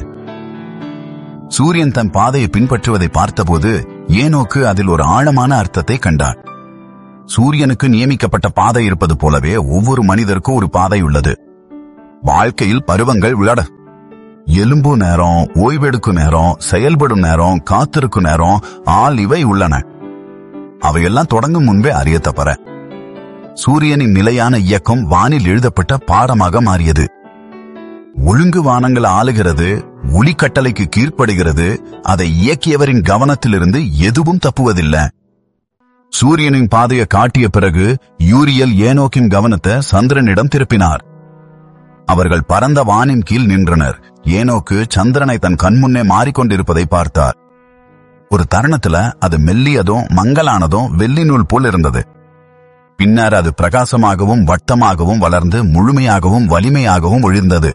Speaker 1: சூரியன் தன் பாதையை பின்பற்றுவதை பார்த்தபோது ஏனோக்கு அதில் ஒரு ஆழமான அர்த்தத்தை கண்டார் சூரியனுக்கு நியமிக்கப்பட்ட பாதை இருப்பது போலவே ஒவ்வொரு மனிதருக்கும் ஒரு பாதை உள்ளது வாழ்க்கையில் பருவங்கள் விளட எலும்பு நேரம் ஓய்வெடுக்கும் நேரம் செயல்படும் நேரம் காத்திருக்கும் நேரம் ஆள் இவை உள்ளன அவையெல்லாம் தொடங்கும் முன்பே அறிய தப்பற சூரியனின் நிலையான இயக்கம் வானில் எழுதப்பட்ட பாடமாக மாறியது ஒழுங்கு வானங்கள் ஆளுகிறது ஒளி கட்டளைக்கு கீழ்ப்படுகிறது அதை இயக்கியவரின் கவனத்திலிருந்து எதுவும் தப்புவதில்லை சூரியனின் பாதையை காட்டிய பிறகு யூரியல் ஏனோக்கின் கவனத்தை சந்திரனிடம் திருப்பினார் அவர்கள் பரந்த வானின் கீழ் நின்றனர் ஏனோக்கு சந்திரனை தன் கண்முன்னே மாறிக்கொண்டிருப்பதை பார்த்தார் ஒரு தருணத்துல அது மெல்லியதும் மங்கலானதும் வெள்ளி நூல் போல் இருந்தது பின்னர் அது பிரகாசமாகவும் வட்டமாகவும் வளர்ந்து முழுமையாகவும் வலிமையாகவும் ஒழிந்தது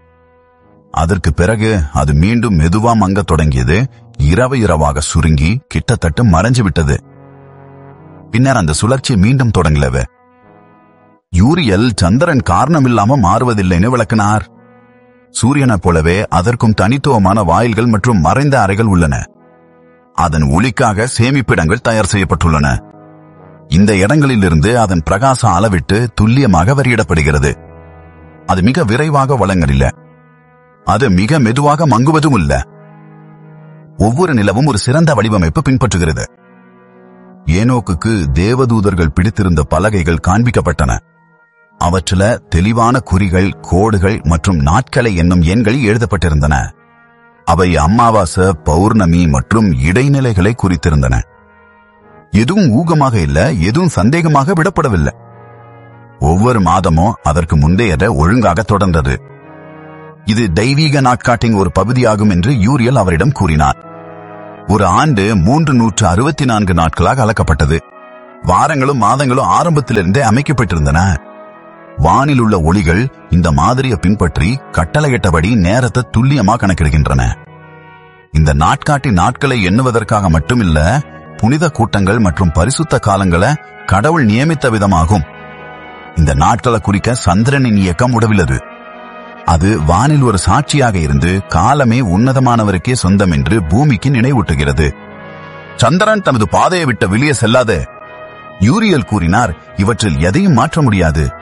Speaker 1: அதற்கு பிறகு அது மீண்டும் மெதுவா மங்கத் தொடங்கியது இரவு இரவாக சுருங்கி கிட்டத்தட்ட மறைஞ்சு விட்டது பின்னர் அந்த சுழற்சி மீண்டும் தொடங்கலவு யூரியல் சந்திரன் காரணமில்லாம மாறுவதில்லைன்னு விளக்கினார் சூரியனைப் போலவே அதற்கும் தனித்துவமான வாயில்கள் மற்றும் மறைந்த அறைகள் உள்ளன அதன் ஒளிக்காக சேமிப்பிடங்கள் தயார் செய்யப்பட்டுள்ளன இந்த இடங்களிலிருந்து அதன் பிரகாசம் அளவிட்டு துல்லியமாக வரியிடப்படுகிறது அது மிக விரைவாக வழங்கலில்ல அது மிக மெதுவாக மங்குவதும் இல்ல ஒவ்வொரு நிலவும் ஒரு சிறந்த வடிவமைப்பு பின்பற்றுகிறது ஏனோக்குக்கு தேவதூதர்கள் பிடித்திருந்த பலகைகள் காண்பிக்கப்பட்டன அவற்றில தெளிவான குறிகள் கோடுகள் மற்றும் நாட்களை என்னும் எண்கள் எழுதப்பட்டிருந்தன அவை அமாவாச பௌர்ணமி மற்றும் இடைநிலைகளை குறித்திருந்தன எதுவும் ஊகமாக இல்ல எதுவும் சந்தேகமாக விடப்படவில்லை ஒவ்வொரு மாதமும் அதற்கு முந்தையத ஒழுங்காக தொடர்ந்தது இது தெய்வீக நாட்காட்டின் ஒரு பகுதியாகும் என்று யூரியல் அவரிடம் கூறினார் ஒரு ஆண்டு மூன்று நூற்று அறுபத்தி நான்கு நாட்களாக அளக்கப்பட்டது வாரங்களும் மாதங்களும் ஆரம்பத்திலிருந்தே அமைக்கப்பட்டிருந்தன வானில் உள்ள ஒளிகள் இந்த மாதிரியை பின்பற்றி கட்டளையிட்டபடி நேரத்தை துல்லியமா கணக்கிடுகின்றன இந்த நாட்காட்டி நாட்களை எண்ணுவதற்காக மட்டுமில்ல புனித கூட்டங்கள் மற்றும் பரிசுத்த காலங்களை கடவுள் நியமித்த விதமாகும் இந்த நாட்களை குறிக்க சந்திரனின் இயக்கம் உடவில்லது அது வானில் ஒரு சாட்சியாக இருந்து காலமே உன்னதமானவருக்கே சொந்தம் என்று பூமிக்கு நினைவூட்டுகிறது சந்திரன் தனது பாதையை விட்டு வெளியே செல்லாது யூரியல் கூறினார் இவற்றில் எதையும் மாற்ற முடியாது